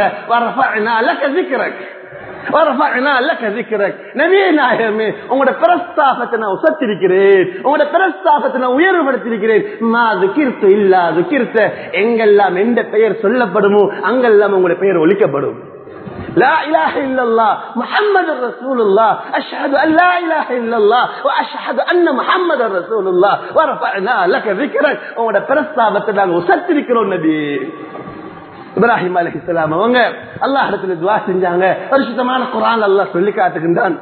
நவீனாயமே உங்களோட பிரஸ்தாபத்தை நான் உசத்திருக்கிறேன் உங்களோட பிரஸ்தாபத்தை நான் உயர்வுபடுத்திருக்கிறேன் மாது கிருத்து இல்லாது கிருத்த எங்கெல்லாம் எந்த பெயர் சொல்லப்படுமோ அங்கெல்லாம் உங்களுடைய பெயர் ஒழிக்கப்படும் لا إله إلا الله محمد رسول الله أشهد أن لا إله إلا الله وأشهد أن محمد رسول الله ورفعنا لك ذكرك உங்களோட பிரஸ்தாபத்தை நாங்கள் உசத்திருக்கிறோம் நபி இப்ராஹிம் அலி இஸ்லாம் அவங்க அல்லாஹ் இடத்துல துவா செஞ்சாங்க பரிசுத்தமான குரான் அல்லாஹ் சொல்லி காட்டுகின்றான்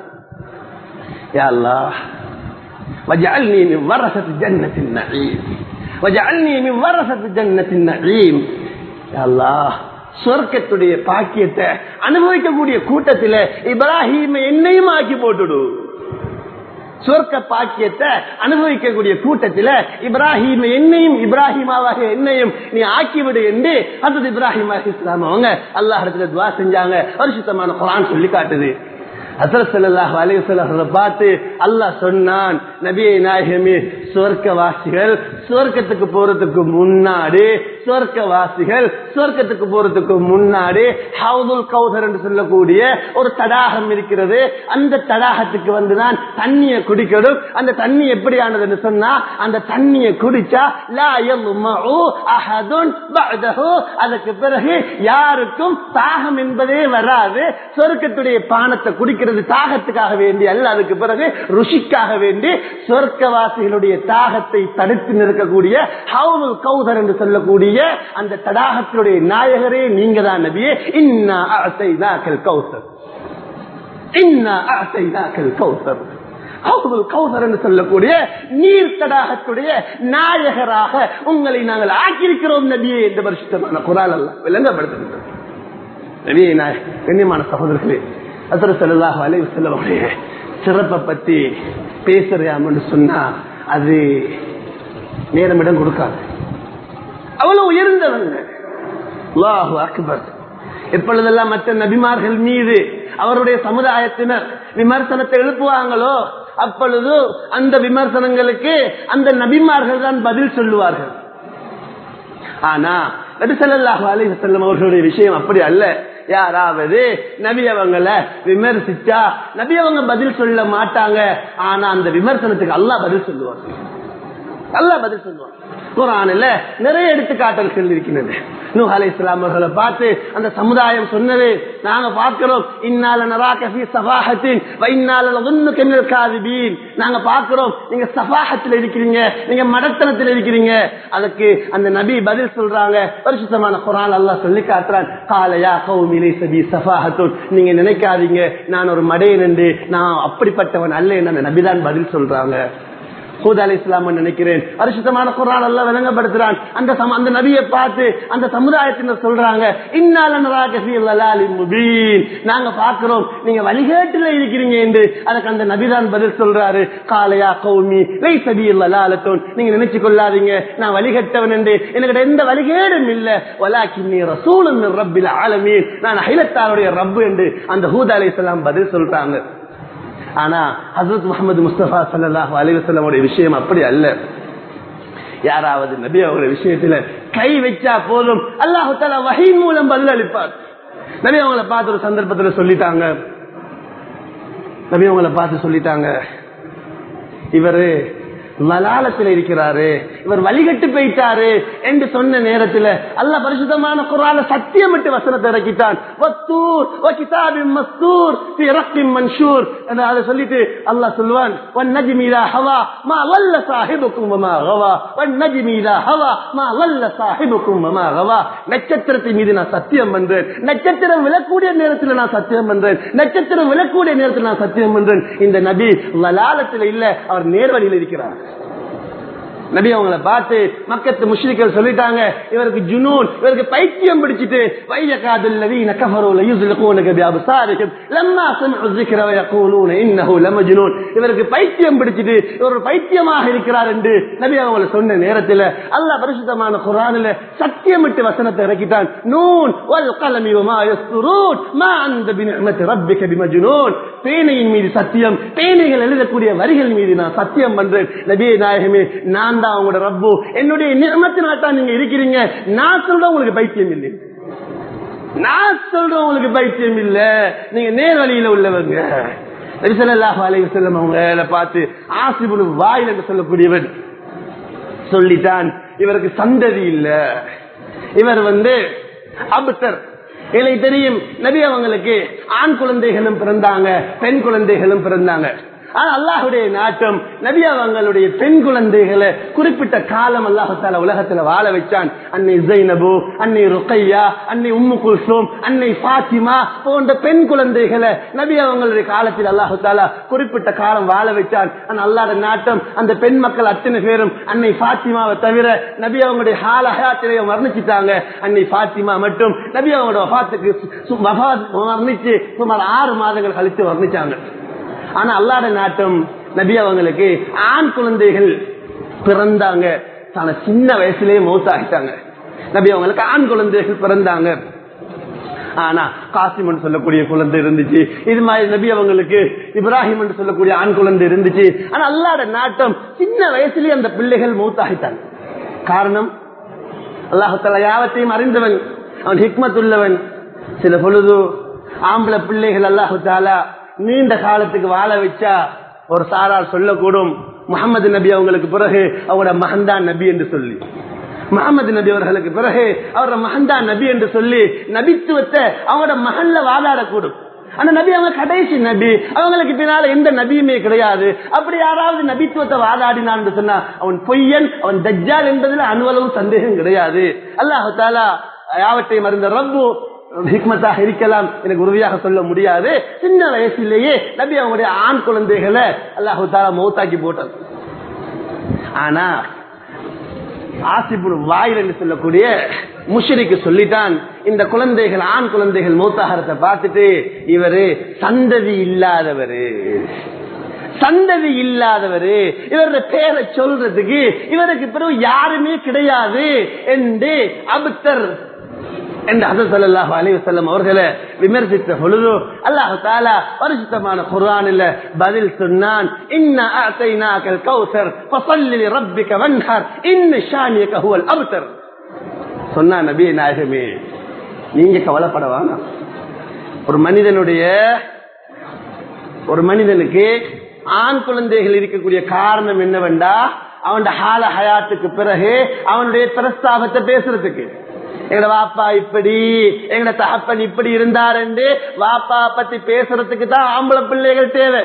யா அல்லாஹ் وجعلني من ورثة جنة النعيم وجعلني من ورثة جنة النعيم يا الله சொர்க்கத்துடைய பாக்கியத்தை அனுபவிக்கக்கூடிய கூட்டத்தில் இப்ராஹிம் என்னையும் ஆக்கி போட்டுடு சொர்க்க பாக்கியத்தை அனுபவிக்கக்கூடிய கூட்டத்தில் இப்ராஹிம் என்னையும் இப்ராஹிமாவாக என்னையும் நீ ஆக்கிவிடு என்று அது இப்ராஹிம் அலி இஸ்லாம் அவங்க அல்லாஹ் இடத்துல துவா செஞ்சாங்க பரிசுத்தமான குரான் சொல்லி காட்டுது அசரசல்லாஹ் அலிவசல்ல பார்த்து அல்லாஹ் சொன்னான் நபியை நாயகமே சொர்க்கவாசிகள் சொர்க்கத்துக்கு போறதுக்கு முன்னாடி சொர்க்கவாசிகள் சொர்க்கத்துக்கு போறதுக்கு முன்னாடி ஹவுதுல் கௌசர் என்று சொல்லக்கூடிய ஒரு தடாகம் இருக்கிறது அந்த தடாகத்துக்கு வந்து நான் தண்ணியை குடிக்கணும் அந்த தண்ணி எப்படியானதுன்னு சொன்னா அந்த தண்ணியை குடிச்சா லா யல்மஉ அஹதுன் பஅதஹு அதுக்கு பிறகு யாருக்கும் தாகம் என்பதே வராது சொர்க்கத்துடைய பானத்தை குடிக்கிறது தாகத்துக்காக வேண்டி அல்ல அதுக்கு பிறகு ருஷிக்காக வேண்டி சொர்க்கவாசிகளுடைய தாகத்தை தடுத்து நிற்கக்கூடிய ஹவுல் கௌதர் என்று சொல்லக்கூடிய அந்த தடாகத்தினுடைய நாயகரே நீங்க தான் நபியே இன்னா அசைதாக்கல் கௌசர் இன்னா அசைதாக்கல் கௌசர் ஹவுல் கௌசர் என்று சொல்லக்கூடிய நீர் தடாகத்துடைய நாயகராக உங்களை நாங்கள் ஆக்கியிருக்கிறோம் நபியே என்ற வருஷத்தமான குரால் அல்ல விளங்கப்படுத்துகின்றோம் நபியை நாய் கண்ணியமான சகோதரர்களே அசர செல்லாஹ் அலைவு செல்லவடைய சிறப்பை பத்தி பேசுறியாமன்னு சொன்னா அது நேரமிடம் கொடுக்காது அவ்வளவு உயர்ந்தவங்க அல்லாஹு அக்பர் எப்பொழுதெல்லாம் மற்ற நபிமார்கள் மீது அவருடைய சமுதாயத்தினர் விமர்சனத்தை எழுப்புவாங்களோ அப்பொழுது அந்த விமர்சனங்களுக்கு அந்த நபிமார்கள் தான் பதில் சொல்லுவார்கள் ஆனா நபிசல்லாஹு அலைஹி வஸல்லம் அவர்களுடைய விஷயம் அப்படி அல்ல யாராவது நபி அவங்களை விமர்சிச்சா நபி அவங்க பதில் சொல்ல மாட்டாங்க ஆனா அந்த விமர்சனத்துக்கு அல்லாஹ் பதில் சொல்லுவாங்க அல்லாஹ் பதில் சொல்லுவாங்க குரானில் நிறைய எடுத்துக்காட்டல்கள் இருக்கின்றது நூ அலை இஸ்லாம் அவர்களை பார்த்து அந்த சமுதாயம் சொன்னது நாங்க பார்க்கிறோம் இன்னால நராகி சபாகத்தின் வைநாள ஒன்னு கென்னல் காதிபீன் நாங்க பார்க்கிறோம் நீங்க சபாகத்தில் இருக்கிறீங்க நீங்க மடத்தனத்தில் இருக்கிறீங்க அதுக்கு அந்த நபி பதில் சொல்றாங்க பரிசுத்தமான குரான் அல்லாஹ் சொல்லி காட்டுறான் காலையா கௌமிலை சபி சபாகத்துன் நீங்க நினைக்காதீங்க நான் ஒரு மடையன் என்று நான் அப்படிப்பட்டவன் அல்ல என்று அந்த நபிதான் பதில் சொல்றாங்க ஹூத் அலி இஸ்லாம் நினைக்கிறேன் அரிசித்தமான குரான் எல்லாம் விளங்கப்படுத்துறான் அந்த சம- அந்த நபியை பார்த்து அந்த சமுதாயத்தினர் சொல்றாங்க முபீன் நாங்க பார்க்கிறோம் நீங்க வழிகேட்டுல இருக்கிறீங்க என்று அதுக்கு அந்த நபிதான் பதில் சொல்றாரு காலையா கௌமி லை சபி லலாலத்தோன் நீங்க நினைச்சு கொள்ளாதீங்க நான் வழிகட்டவன் என்று எனக்கு எந்த வழிகேடும் இல்ல வலாக்கின்னி ரசூலும் ரப்பில் ஆலமீன் நான் அகிலத்தாருடைய ரப்பு என்று அந்த ஹூத் அலி இஸ்லாம் பதில் சொல்றாங்க ஆனா ஹசரத் முகமது முஸ்தபா சல்லாஹூ அலிவசல்லமுடைய விஷயம் அப்படி அல்ல யாராவது நபி அவருடைய விஷயத்துல கை வச்சா போதும் அல்லாஹு தாலா வகை மூலம் பதில் அளிப்பார் நபி அவங்கள பார்த்து ஒரு சந்தர்ப்பத்துல சொல்லிட்டாங்க நபி அவங்கள பார்த்து சொல்லிட்டாங்க இவரு மலாலத்தில் இருக்கிறாரு இவர் வழிகட்டு போயிட்டாரு என்று சொன்ன நேரத்தில் அல்ல பரிசுத்தமான குரால சத்தியமிட்டு வசனத்தை இறக்கிட்டான் வத்தூர் வ கிதாபின் மஸ்தூர் ஃபி ரக்கின் மன்ஷூர் என்று அதை சொல்லிட்டு அல்லாஹ் சொல்லுவான் வன்னஜ்மி இதா ஹவா மா வல்ல சாஹிபுக்கும் வமா கவா வன்னஜ்மி இதா ஹவா மா வல்ல சாஹிபுக்கும் வமா கவா நட்சத்திரத்தின் மீது நான் சத்தியம் பண்றேன் நட்சத்திரம் விழக்கூடிய நேரத்தில் நான் சத்தியம் பண்றேன் நட்சத்திரம் விழக்கூடிய நேரத்தில் நான் சத்தியம் பண்றேன் இந்த நபி லலாலத்தில் இல்ல அவர் நேர்வழியில் இருக்கிறார் நபி அவங்கள பார்த்து மக்கத்து முஷ்ரிக்கள் சொல்லிட்டாங்க இவருக்கு ஜுனூன் இவருக்கு பைத்தியம் பிடிச்சிட்டு வைய காதல் நவீன கஃபரோல யூசுலுகூனுக பிஅப்சாரிஹிம் லம்மா சமிஉ الذிக்ர வயகூலூன இன்னஹு லமஜ்னூன் இவருக்கு பைத்தியம் பிடிச்சிட்டு இவர் ஒரு பைத்தியமாக இருக்கிறார் என்று நபி அவங்கள சொன்ன நேரத்தில் அல்லாஹ் பரிசுத்தமான குர்ஆனில் சத்தியமிட்டு வசனத்தை இறக்கிட்டான் நூன் வல் கலமி வமா யஸ்துரூன் மா அந்த பினிஅமத்தி ரப்பிக பிமஜ்னூன் பேனையின் மீது சத்தியம் பேனைகள் எழுதக்கூடிய வரிகள் மீது நான் சத்தியம் பண்றேன் நபியே நாயகமே நான் தான் உங்களோட ரப்பு என்னுடைய நியமத்தினால் தான் நீங்க இருக்கிறீங்க நான் சொல்றேன் உங்களுக்கு பைத்தியம் இல்லை நான் சொல்றேன் உங்களுக்கு பைத்தியம் இல்ல நீங்க நேர் வழியில உள்ளவங்க நபிசல்லாஹு அலைஹி வஸல்லம் அவங்கள பார்த்து ஆசிபுல் வாயில் என்று சொல்லக்கூடியவர் சொல்லிட்டான் இவருக்கு சந்ததி இல்ல இவர் வந்து அபுத்தர் எங்களுக்கு தெரியும் நபி அவங்களுக்கு ஆண் குழந்தைகளும் பிறந்தாங்க பெண் குழந்தைகளும் பிறந்தாங்க ஆனா அல்லாஹுடைய நாட்டம் நபி அவங்களுடைய பெண் குழந்தைகளை குறிப்பிட்ட காலம் அல்லாஹால உலகத்துல வாழ வச்சான் அன்னை ஜைனபு அன்னை ருக்கையா அன்னை உம்மு குல்சோம் அன்னை பாத்திமா போன்ற பெண் குழந்தைகளை நபி அவங்களுடைய காலத்தில் அல்லாஹு தாலா குறிப்பிட்ட காலம் வாழ வச்சான் ஆனா அல்லாத நாட்டம் அந்த பெண் மக்கள் அத்தனை பேரும் அன்னை பாத்திமாவை தவிர நபி அவங்களுடைய ஹால ஹயாத்திலேயே வர்ணிச்சுட்டாங்க அன்னை பாத்திமா மட்டும் நபி அவங்களோட வபாத்துக்கு சு- வஃபாத் வர்ணிச்சு சுமார் ஆறு மாதங்கள் கழித்து வர்ணிச்சாங்க ஆனா அல்லாத நாட்டம் நபி அவங்களுக்கு ஆண் குழந்தைகள் பிறந்தாங்க தன சின்ன வயசுலயே மௌத்தாகிட்டாங்க நபி அவங்களுக்கு ஆண் குழந்தைகள் பிறந்தாங்க ஆனா காசிம் என்று சொல்லக்கூடிய குழந்தை இருந்துச்சு இது மாதிரி நபி அவங்களுக்கு இப்ராஹிம் என்று சொல்லக்கூடிய ஆண் குழந்தை இருந்துச்சு ஆனா அல்லாத நாட்டம் சின்ன வயசுலயே அந்த பிள்ளைகள் மௌத்தாகிட்டாங்க காரணம் அல்லாஹால யாவத்தையும் அறிந்தவன் அவன் ஹிக்மத் உள்ளவன் சில பொழுது ஆம்பளை பிள்ளைகள் அல்லாஹு தாலா நீண்ட காலத்துக்கு வாழ வச்சா ஒரு சாரார் சொல்லக்கூடும் முகமது நபி அவங்களுக்கு பிறகு அவங்களோட மகன்தான் நபி என்று சொல்லி முகமது நபி அவர்களுக்கு பிறகு அவரோட மகன்தான் நபி என்று சொல்லி நபித்துவத்தை அவங்களோட மகன்ல வாதாடக்கூடும் ஆனா நபி அவங்க கடைசி நபி அவங்களுக்கு பின்னால எந்த நபியுமே கிடையாது அப்படி யாராவது நபித்துவத்தை வாதாடினான்னு சொன்னா அவன் பொய்யன் அவன் தஜ்ஜால் என்பதுல அணுவளவு சந்தேகம் கிடையாது அல்லாஹு தாலா யாவற்றையும் அறிந்த ரப்பு ஹிக்மத்தாக இருக்கலாம் எனக்கு உறுதியாக சொல்ல முடியாது சின்ன வயசுலேயே நபி அவங்களுடைய ஆண் குழந்தைகளை அல்லாஹு தாலா மௌத்தாக்கி போட்டது ஆனா ஆசிபுல் வாயில் என்று சொல்லக்கூடிய முஷரிக்கு சொல்லிட்டான் இந்த குழந்தைகள் ஆண் குழந்தைகள் மூத்தாகரத்தை பார்த்துட்டு இவரு சந்ததி இல்லாதவரு சந்ததி இல்லாதவரு இவருடைய பேரை சொல்றதுக்கு இவருக்கு பிறகு யாருமே கிடையாது என்று அபுத்தர் என்று ஹசல்லாஹு அலி வசல்லம் அவர்களை விமர்சித்த பொழுது அல்லாஹு தாலா பரிசுத்தமான குர்ஆனில் பதில் சொன்னான் இன்ன அத்தைனாக்கல் கௌசர் ஃபஸல்லி ரப்பிக வன்ஹர் இன்ன ஷானியக ஹுவல் அப்தர் சொன்னா நபி நாயகமே நீங்க கவலைப்பட வேணாம் ஒரு மனிதனுடைய ஒரு மனிதனுக்கு ஆண் குழந்தைகள் இருக்கக்கூடிய காரணம் என்னவென்றா அவன் ஹால ஹயாத்துக்கு பிறகு அவனுடைய பிரஸ்தாபத்தை பேசுறதுக்கு எங்கட வாப்பா இப்படி எங்கட தகப்பன் இப்படி இருந்தார் என்று வாப்பா பத்தி பேசுறதுக்கு தான் ஆம்பளை பிள்ளைகள் தேவை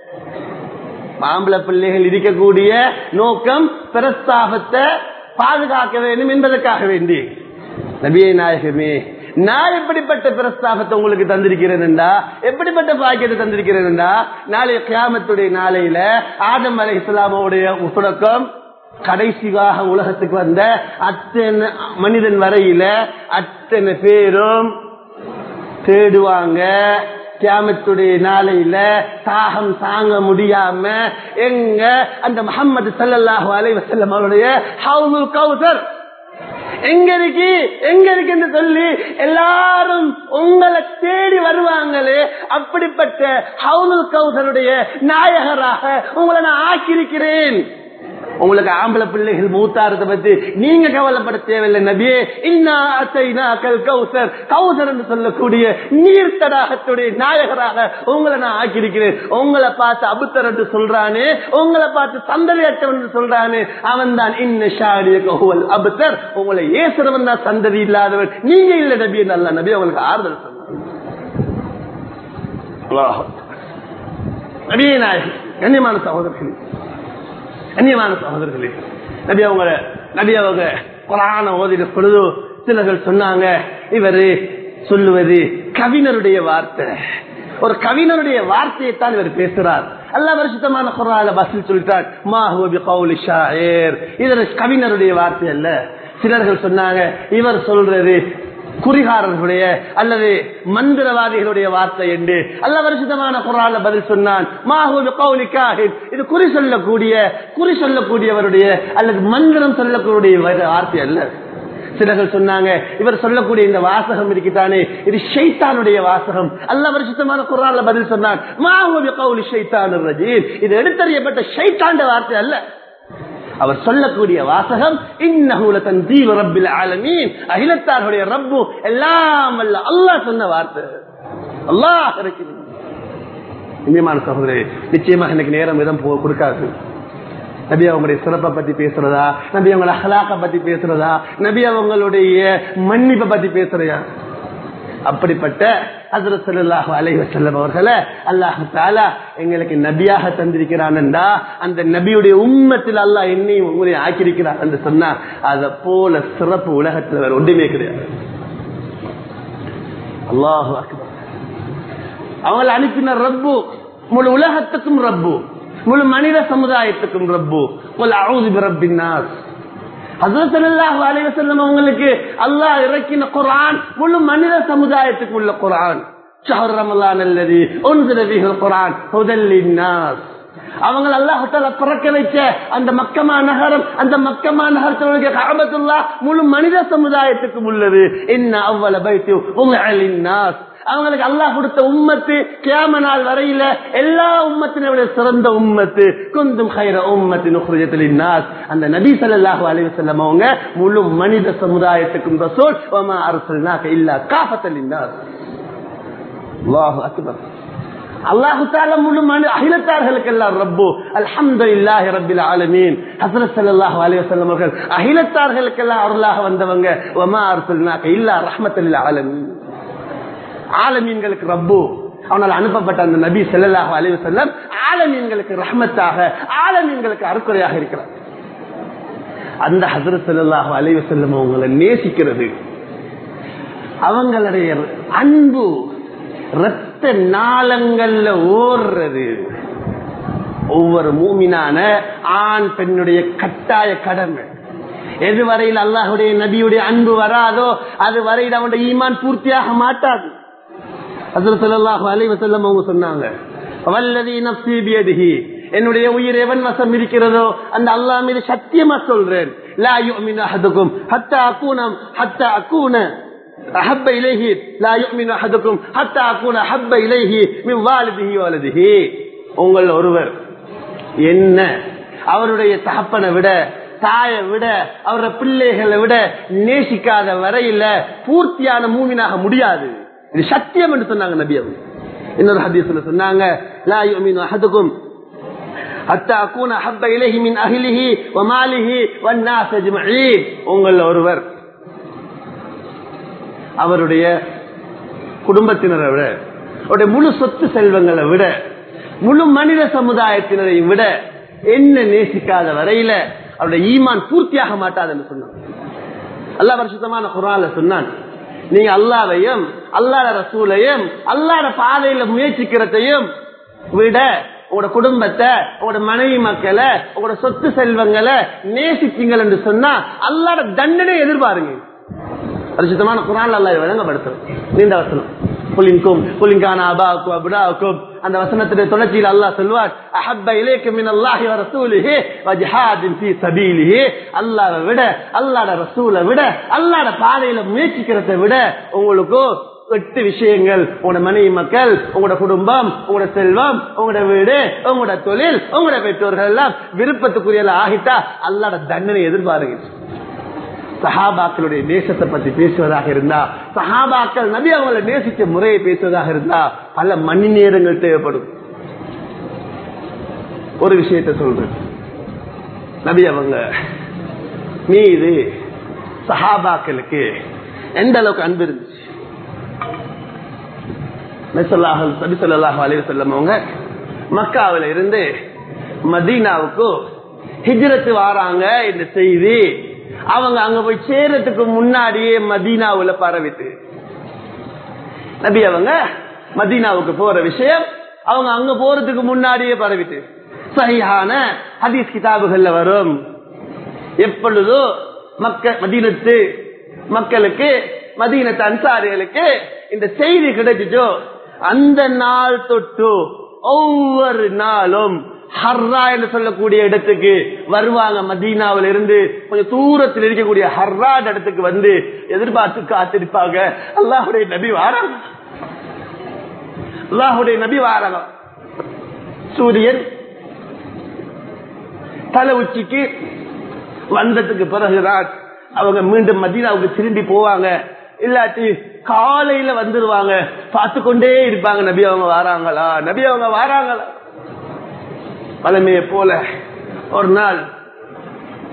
ஆம்பளை பிள்ளைகள் இருக்கக்கூடிய நோக்கம் பிரஸ்தாபத்தை பாதுகாக்க வேண்டும் என்பதற்காக வேண்டி நபியை நாயகமே நான் எப்படிப்பட்ட பிரஸ்தாபத்தை உங்களுக்கு தந்திருக்கிறேன்டா எப்படிப்பட்ட பாக்கியத்தை தந்திருக்கிறேன்டா நாளைய கியாமத்துடைய நாளையில ஆதம் அலை இஸ்லாமோடைய தொடக்கம் கடைசியாக உலகத்துக்கு வந்த அத்தனை மனிதன் வரையில அத்தனை பேரும் தேடுவாங்க கியாமத்துடைய நாளையில தாகம் தாங்க முடியாம எங்க அந்த முகமது சல்லல்லாஹு அலைஹி வஸல்லம் அவருடைய ஹவுல் கௌசர் எங்க இருக்கு எங்க இருக்கு என்று சொல்லி எல்லாரும் உங்களை தேடி வருவாங்களே அப்படிப்பட்ட ஹவுல் கௌசருடைய நாயகராக உங்களை நான் ஆக்கியிருக்கிறேன் உங்களுக்கு ஆம்பளை பிள்ளைகள் மூத்தாரத்தை பத்தி நீங்க கவலைப்பட தேவையில்லை நபியே இன்னா கௌசர் கௌசர் என்று சொல்லக்கூடிய நீர் தடாகத்துடைய நாயகராக உங்களை நான் ஆக்கியிருக்கிறேன் உங்களை பார்த்து அபுத்தர் என்று சொல்றானே உங்களை பார்த்து சந்ததியற்றவன் என்று சொல்றானே அவன் தான் இன்ன ஷாடிய கஹுவல் அபுத்தர் உங்களை ஏசுறவன் தான் சந்ததி இல்லாதவன் நீங்க இல்ல நபி நல்ல நபி அவங்களுக்கு ஆறுதல் சொன்னார் நபியே நாயகி கண்ணியமான சகோதரர்களே கண்ணியமான சகோதரர்களே நபி அவங்க நபி அவங்க குரான ஓதின பொழுது சிலர்கள் சொன்னாங்க இவரு சொல்லுவது கவிஞருடைய வார்த்தை ஒரு கவிஞருடைய வார்த்தையை தான் இவர் பேசுறார் அல்ல வருஷத்தமான குரான பஸ்ஸில் சொல்லிட்டார் மாஹூபி கவுலி ஷாயர் இது கவிஞருடைய வார்த்தை அல்ல சிலர்கள் சொன்னாங்க இவர் சொல்றது குறிகாரர்களுடைய அல்லது மந்திரவாதிகளுடைய வார்த்தை என்று அல்ல வருஷத்தமான குரால பதில் சொன்னான் மாஹூபி கவுலி காஹித் இது குறி சொல்லக்கூடிய குறி சொல்லக்கூடியவருடைய அல்லது மந்திரம் சொல்லக்கூடிய வார்த்தை அல்ல சிலர்கள் சொன்னாங்க இவர் சொல்லக்கூடிய இந்த வாசகம் இருக்குதானே இது ஷைத்தானுடைய வாசகம் அல்ல வருஷத்தமான குரான்ல பதில் சொன்னான் மாஹூபி கவுலி ஷைத்தான் ரஜீம் இது எடுத்தறியப்பட்ட ஷைத்தாண்ட வார்த்தை அல்ல அவர் சொல்லக்கூடிய வாசகம் இன்னஹூல தந்தீவ ரப்பில் ஆலமீன் அகிலத்தாருடைய ரப்பு எல்லாம் அல்ல அல்லாஹ் சொன்ன வார்த்தை அல்லாஹ் இருக்குது இனியமான சகோதரே நிச்சயமாக எனக்கு நேரம் இடம் போ- கொடுக்காது நபி அவங்களுடைய சிறப்பை பத்தி பேசுறதா நபி அவங்கள அஹலாக்க பத்தி பேசுறதா நபி அவங்களுடைய மன்னிப்பை பத்தி பேசுறதா அப்படிப்பட்ட ஹசரத் ஸல்லல்லாஹு அலைஹி வஸல்லம் அவர்களை அல்லாஹ் தஆலா எங்களுக்கு நபியாக தந்திருக்கிறான்டா அந்த நபியுடைய உம்மத்தில் அல்லாஹ் என்னையும் உங்களையும் ஆக்கியிருக்கிறான் என்று சொன்னா அத போல சிறப்பு உலகத்தில் வேற ஒன்றுமே கிடையாது அல்லாஹு அக்பர் அவங்களை அனுப்பின ரப்பு முழு உலகத்துக்கும் ரப்பு முழு மனித சமுதாயத்துக்கும் ரப்பு குல் அஊது பிரப்பின் நாஸ் ஹஜ்ரத் ஸல்லல்லாஹு அலைஹி வஸல்லம் அவங்களுக்கு அல்லாஹ் இறக்கின குர்ஆன் முழு மனித சமுதாயத்துக்கு உள்ள குர்ஆன் ஷஹர் ரமலான் அல்லதி உன்சில பிஹில் குர்ஆன் ஹுதல் லின்னாஸ் அவங்க அல்லாஹால பிறக்க வைச்ச அந்த மக்கமா நகரம் அந்த மக்கமா நகரத்தில் காபத்துல்லா முழு மனித சமுதாயத்துக்கும் உள்ளது என்ன அவ்வளவு பைத்து உங்க அவங்களுக்கு அல்லாஹ் கொடுத்த உம்மத்து கியாம நாள் வரையில எல்லா உம்மத்தினை விட சிறந்த உம்மத்து குந்தும் ஹைர உம்மத்தின் உஹ்ரஜத்தில் நாஸ் அந்த நபி ஸல்லல்லாஹு அலைஹி வஸல்லம் அவங்க முழு மனித சமுதாயத்துக்கும் ரசூல் வமா அர்சல்னாக இல்லா காஃபத்தல் நாஸ் அல்லாஹு அக்பர் அல்லாஹு தாலா முழு மனு அகிலத்தார்களுக்கு எல்லாம் ரப்பு அல்ஹம்துலில்லாஹி ரப்பில் ஆலமீன் ஹஸ்ரத் ஸல்லல்லாஹு அலைஹி வஸல்லம் அவர்கள் அகிலத்தார்களுக்கு எல்லாம் அருளாக வந்தவங்க வமா அர்சல்னாக இல்லா ரஹ்மத்தல் ஆலமீன் ஆலமீன்களுக்கு ரப்பு அவனால் அனுப்பப்பட்ட அந்த நபி ஸல்லல்லாஹு அலைஹி வஸல்லம் ஆலமீன்களுக்கு ரஹ்மத்தாக ஆலமீன்களுக்கு அருக்குறையாக இருக்கிறார் அந்த ஹஸ்ரத் ஸல்லல்லாஹு அலைஹி வஸல்லம் அவங்களை நேசிக்கிறது அவங்களுடைய அன்பு ரத்த நாளங்கள்ல ஓடுறது ஒவ்வொரு மூமினான ஆண் பெண்ணுடைய கட்டாய கடமை எது வரையில் அல்லாஹுடைய நபியுடைய அன்பு வராதோ அது வரையில் அவனுடைய ஈமான் பூர்த்தியாக மாட்டாது அதில் சொல்லலாஹு அலைவசல்லம் அவங்க சொன்னாங்க வல்லதி நப்சி பியதிஹி என்னுடைய உயிர் எவன் வசம் இருக்கிறதோ அந்த அல்லாஹ் மீது சத்தியமா சொல்றேன் லா யுமின் அஹதுக்கும் ஹத்தா அக்கூனம் ஹத்தா அக்கூன أحب إليه لا يؤمن أحدكم حتى أكون أحب إليه من والده وولده உங்கள் ஒருவர் என்ன அவருடைய தகப்பனை விட தாயை விட அவருடைய பிள்ளைகளை விட நேசிக்காத வரையில பூர்த்தியான மூமினாக முடியாது இது சத்தியம் என்று சொன்னாங்க நபி அவங்க இன்னொரு ஹதீஸ்ல சொன்னாங்க லா யுமின் அஹதுக்கும் حتى أكون أحب إليه من أهله وماله والناس أجمعين உங்கள் ஒருவர் அவருடைய குடும்பத்தினரை விட அவருடைய முழு சொத்து செல்வங்களை விட முழு மனித சமுதாயத்தினரை விட என்ன நேசிக்காத வரையில அவருடைய ஈமான் பூர்த்தியாக மாட்டாதுன்னு சொன்னான் அல்லா வருஷத்தமான குரால சொன்னான் நீங்க அல்லாவையும் அல்லாத ரசூலையும் அல்லாத பாதையில முயற்சிக்கிறதையும் விட உங்களோட குடும்பத்தை உங்களோட மனைவி மக்களை உங்களோட சொத்து செல்வங்களை நேசிப்பீங்கள் என்று சொன்னா அல்லாத தண்டனை எதிர்பாருங்க பரிசுத்தமான குரான் அல்லா விளங்கப்படுத்தும் நீண்ட வசனம் புலிங்கும் புலிங்கான அபாவுக்கும் அபுடாவுக்கும் அந்த வசனத்துடைய தொடர்ச்சியில் அல்லாஹ் சொல்வார் அஹப்ப இலேக்கு மின் அல்லாஹி வ ரசூலிஹி வ ஜிஹாதின் ஃபீ சபீலிஹி அல்லாஹ்வை விட அல்லாஹ்ட ரசூலை விட அல்லாஹ்ட பாதையில முயற்சிக்கிறதை விட உங்களுக்கு எட்டு விஷயங்கள் உங்களோட மனைவி மக்கள் உங்களோட குடும்பம் உங்களோட செல்வம் உங்களோட வீடு உங்களோட தொழில் உங்களோட பெற்றோர்கள் எல்லாம் விருப்பத்துக்குரிய ஆகிட்டா அல்லாட தண்டனை எதிர்பாருங்க சஹாபாக்களுடைய நேசத்தை பத்தி பேசுவதாக இருந்தா சஹாபாக்கள் நபி அவங்களை நேசிச்ச முறையை பேசுவதாக இருந்தா பல மணி நேரங்கள் தேவைப்படும் ஒரு விஷயத்த சொல்றேன் நபி அவங்க மீது சஹாபாக்களுக்கு எந்த அளவுக்கு அன்பு இருந்துச்சு நபிசல்லாஹ் அலைய செல்லம் அவங்க மக்காவில இருந்து மதீனாவுக்கு ஹிஜ்ரத்து வாராங்க இந்த செய்தி அவங்க அங்க போய் சேர்றதுக்கு முன்னாடியே மதீனாவுல பரவிட்டு நபி அவங்க மதீனாவுக்கு போற விஷயம் அவங்க அங்க போறதுக்கு முன்னாடியே பரவிட்டு சரியான ஹதீஸ் கிதாபுகள்ல வரும் எப்பொழுதோ மக்க மதீனத்து மக்களுக்கு மதீனத்து அன்சாரிகளுக்கு இந்த செய்தி கிடைச்சிச்சோ அந்த நாள் தொட்டு ஒவ்வொரு நாளும் ஹர்ரா என்று சொல்லக்கூடிய இடத்துக்கு வருவாங்க மதீனாவில இருந்து கொஞ்சம் தூரத்தில் இருக்கக்கூடிய ஹர்ரா இடத்துக்கு வந்து எதிர்பார்த்து காத்திருப்பாங்க அல்லாஹுடைய நபி வாராங்க அல்லாஹுடைய நபி வாராங்க சூரியன் தலை உச்சிக்கு வந்ததுக்கு பிறகுதான் அவங்க மீண்டும் மதீனாவுக்கு திரும்பி போவாங்க இல்லாட்டி காலையில வந்துருவாங்க பார்த்து கொண்டே இருப்பாங்க நபி அவங்க வாராங்களா நபி அவங்க வாராங்களா பழமையை போல ஒரு நாள்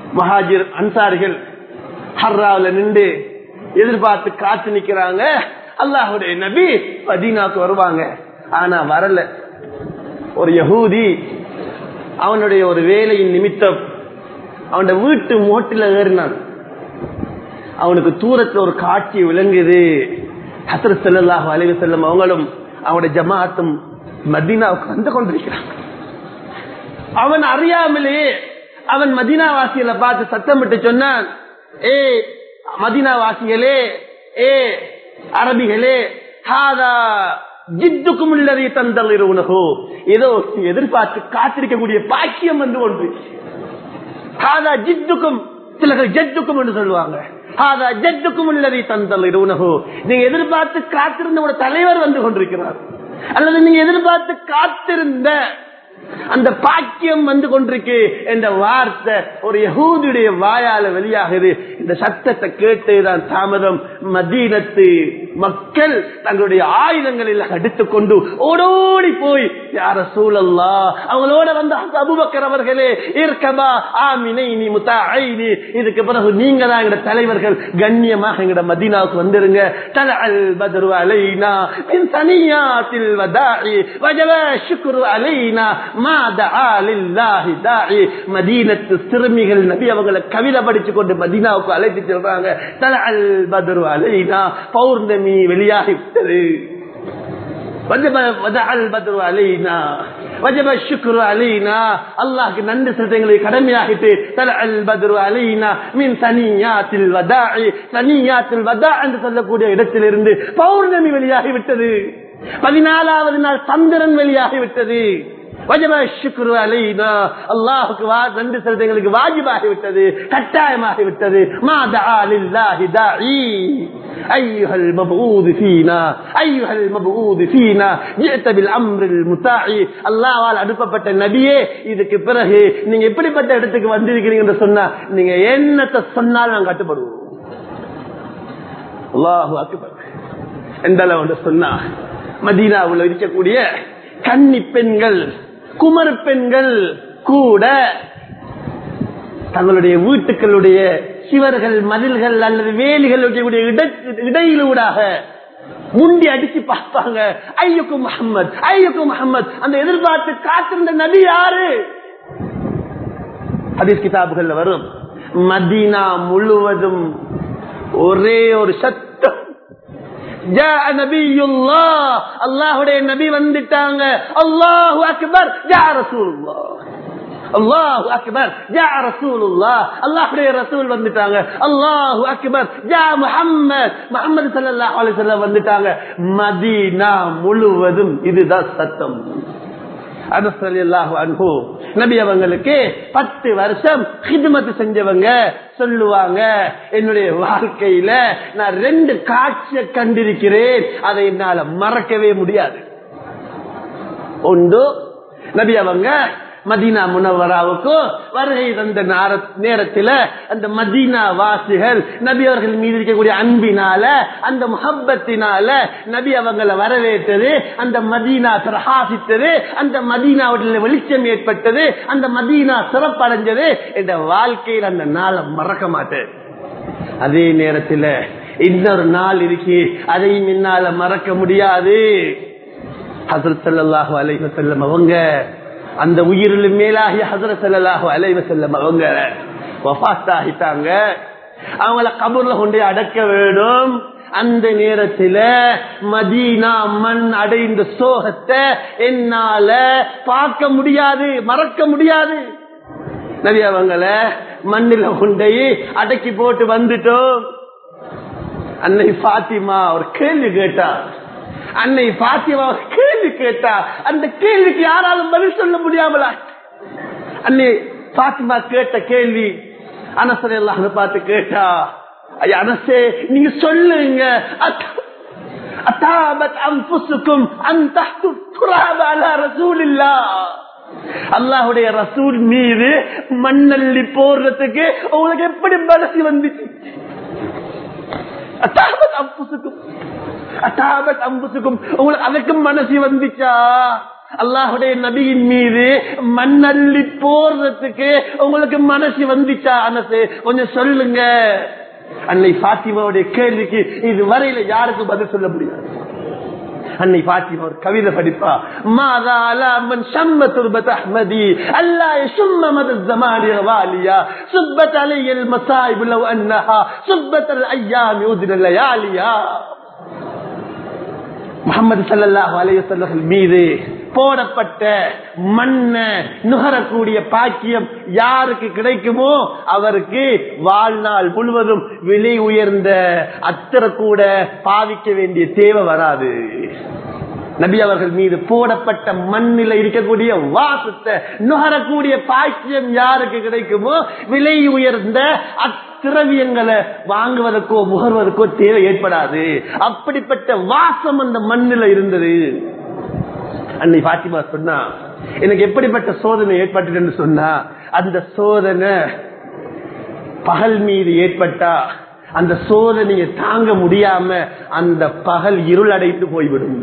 மகாஜிர் அன்சாரிகள் ஹர்ராவில் நின்று எதிர்பார்த்து காத்து நிக்கிறாங்க அல்லாஹுடைய நபி மதீனாக்கு வருவாங்க ஆனா வரல ஒரு யகூதி அவனுடைய ஒரு வேலையின் நிமித்தம் அவனோட வீட்டு மோட்டில ஏறினான் அவனுக்கு தூரத்துல ஒரு காட்சி விளங்குது ஹசர் செல்லாஹ் அலைவு செல்லும் அவங்களும் அவனுடைய ஜமாத்தும் மதீனாவுக்கு வந்து கொண்டிருக்கிறான் அவன் அறியாமலே அவன் மதீனாவாசிகளை பார்த்து சத்தமிட்டு சொன்னான் ஏ மதீனாவாசிகளே ஏ அரபிகளே ஹாதா ஜித்துக்கும் உள்ளதை தந்தல் உணகோ ஏதோ எதிர்பார்த்து காத்திருக்கக்கூடிய பாக்கியம் என்று ஒன்று ஹாதா ஜித்துக்கும் சிலர்கள் ஜெட்டுக்கும் என்று சொல்லுவாங்க ஹாதா ஜெட்டுக்கும் உள்ளதை தந்தல் உணகோ நீங்க எதிர்பார்த்து காத்திருந்த ஒரு தலைவர் வந்து கொண்டிருக்கிறார் அல்லது நீங்க எதிர்பார்த்து காத்திருந்த அந்த பாக்கியம் வந்து கொண்டிருக்கு என்ற வார்த்தை ஒரு யகூதியுடைய வாயால வெளியாகுது இந்த சத்தத்தை கேட்டுதான் தாமதம் மதீனத்து மக்கள் தங்களுடைய ஆயுதங்களில் அடித்துக் கொண்டு ஓடோடி போய் யார சூழல்லா அவங்களோட வந்த அபுபக்கர் அவர்களே இருக்கபா ஆமினை நீ முத்தா ஐனி இதுக்கு பிறகு நீங்க தான் எங்க தலைவர்கள் கண்ணியமாக எங்கட மதீனாவுக்கு வந்துருங்க தல அல் பத்ரு அலைனா மின் தனியாத்தில் வதாஇ வஜவ ஷுக்ரு அலைனா மா தஆ லில்லாஹி தாஇ மதீனத்து சிறுமிகள் நபி அவங்களை கவிதை படிச்சு கொண்டு மதீனாவுக்கு அழைத்து செல்றாங்க தல அல் பத்ரு அலைனா பௌர்ணமி வெளியாகி விட்டது وجب ودع البدر علينا وجب الشكر علينا அல்லாஹ்க்கு நன்றி செலுத்தங்களை கடமையாகிட்டு தல அல் பத்ரு அலைனா மின் தனியாத்தில் வதாஇ தனியாத்தில் வதா என்று சொல்லக்கூடிய இடத்திலிருந்து பௌர்ணமி வெளியாகி விட்டது பதினாலாவது நாள் சந்திரன் வெளியாகி விட்டது அல்லாஹுக்கு நன்றி செலுத்தங்களுக்கு வாஜிபாகிவிட்டது கட்டாயமாகிவிட்டது أيها المبعوث فينا أيها المبعوث فينا جئت بالأمر المطاع الله அனுப்பப்பட்ட நபியே இதுக்கு பிறகு நீங்க எப்படிப்பட்ட இடத்துக்கு வந்திருக்கிறீங்க சொன்னா நீங்க என்னத்தை சொன்னாலும் நாங்க கட்டுப்படுவோம் அல்லாஹு அக்பர் எந்த அளவு சொன்னா மதீனாவில் இருக்கக்கூடிய கன்னி பெண்கள் குமர் பெண்கள் கூட தங்களுடைய வீட்டுக்களுடைய சிவர்கள் மதில்கள் அல்லது வேலிகள் வைக்கக்கூடிய இடையிலூடாக முண்டி அடிச்சு பார்ப்பாங்க ஐயக்கும் முகமது ஐயக்கும் முகமது அந்த எதிர்பார்த்து காத்திருந்த நபி யாரு ஹதீஸ் கிதாபுகள்ல வரும் மதீனா முழுவதும் ஒரே ஒரு சத்தம் அல்லாஹுடைய நபி வந்துட்டாங்க அல்லாஹு அக்பர் யா ரசூலுல்லா அல்லாஹு அக்பர் யா ரசூலுல்லா அல்லாஹுடைய ரசூல் வந்துட்டாங்க அல்லாஹு அக்பர் யா முஹம்மத் முஹம்மது ஸல்லல்லாஹு அலைஹி வஸல்லம் வந்துட்டாங்க மதீனா முழுவதும் இதுதான் சத்தம் நபி அவங்களுக்கு பத்து வருஷம் ஹிதுமத்து செஞ்சவங்க சொல்லுவாங்க என்னுடைய வாழ்க்கையில நான் ரெண்டு காட்சியை கண்டிருக்கிறேன் அதை என்னால மறக்கவே முடியாது ஒன்று நபி அவங்க மதீனா முனவராவுக்கு வருகை தந்த நேரத்தில் அந்த மதீனா வாசிகள் நபி அவர்கள் மீது இருக்கக்கூடிய அன்பினால அந்த முகப்பத்தினால நபி அவங்களை வரவேற்றது அந்த மதீனா பிரகாசித்தது அந்த மதீனாவுடைய வெளிச்சம் ஏற்பட்டது அந்த மதீனா சிறப்படைஞ்சது என்ற வாழ்க்கையில் அந்த நாளை மறக்க மாட்டேன் அதே நேரத்தில் இன்னொரு நாள் இருக்கு அதையும் என்னால மறக்க முடியாது ஹசரத் சல்லாஹூ அலைஹி வஸல்லம் அவங்க அந்த உயிரிலும் மேலாகிய ஹசரத் சல்லாஹூ அலைஹி வஸல்லம் அவங்க வஃபாத் ஆகிட்டாங்க அவங்கள கபூர்ல கொண்டு அடக்க வேண்டும் அந்த நேரத்தில் மதீனா மண் அடைந்த சோகத்தை என்னால பார்க்க முடியாது மறக்க முடியாது நபி அவங்கள மண்ணில கொண்டை அடக்கி போட்டு வந்துட்டோம் அன்னை பாத்திமா ஒரு கேள்வி கேட்டா அன்னை பாத்திமா ஒரு கேள்வி கேட்டா அந்த கேள்விக்கு யாராலும் பதில் சொல்ல முடியாமலா அன்னை பாத்திமா கேட்ட கேள்வி அனசரை எல்லாம் பார்த்து கேட்டா ஐயா அனசே நீங்க சொல்லுங்க அத்தாபத் அம்புசுக்கும் அந்த துராபால ரசூல் இல்லா அல்லாஹுடைய ரசூல் மீது மண்ணள்ளி போடுறதுக்கு உங்களுக்கு எப்படி மனசு வந்துச்சு அத்தாபத் அம்புசுக்கும் அத்தாபத் அம்புசுக்கும் உங்களுக்கு அதுக்கும் மனசு வந்துச்சா அல்லாஹுடைய நபியின் மீது மண்ணள்ளி போடுறதுக்கு உங்களுக்கு மனசு வந்துச்சா அனசு கொஞ்சம் சொல்லுங்க அன்னை பாத்திமாவுடைய கேள்விக்கு இது வரையில யாருக்கும் பதில் சொல்ல முடியாது அன்னை பாத்திமா ஒரு கவிதை படிப்பா மாதா அலாமன் ஷம்ம துர்பத் அஹ்மதி அல்லா யஷும்ம மத ஜமானி வாலியா சுப்பத் அலையல் மசாயிபு லவ் அன்னஹா சுப்பத் அல் ஐயாமி உதிர லயாலியா முகமது சல்லாஹ் அலையவர்கள் மீது போடப்பட்ட மண்ண நுகரக்கூடிய பாக்கியம் யாருக்கு கிடைக்குமோ அவருக்கு வாழ்நாள் முழுவதும் விலை உயர்ந்த அத்தரை கூட பாவிக்க வேண்டிய தேவை வராது நபி அவர்கள் மீது போடப்பட்ட மண்ணில் இருக்கக்கூடிய வாசத்தை நுகரக்கூடிய பாக்கியம் யாருக்கு கிடைக்குமோ விலை உயர்ந்த திரவியங்களை வாங்குவதற்கோ முகர்வதற்கோ தேவை ஏற்படாது அப்படிப்பட்ட வாசம் அந்த மண்ணில் இருந்தது அன்னை பாத்திமா சொன்னா எனக்கு எப்படிப்பட்ட சோதனை ஏற்பட்டதுன்னு சொன்னா அந்த சோதனை பகல் மீது ஏற்பட்டா அந்த சோதனையை தாங்க முடியாம அந்த பகல் இருள் அடைத்து போய்விடும்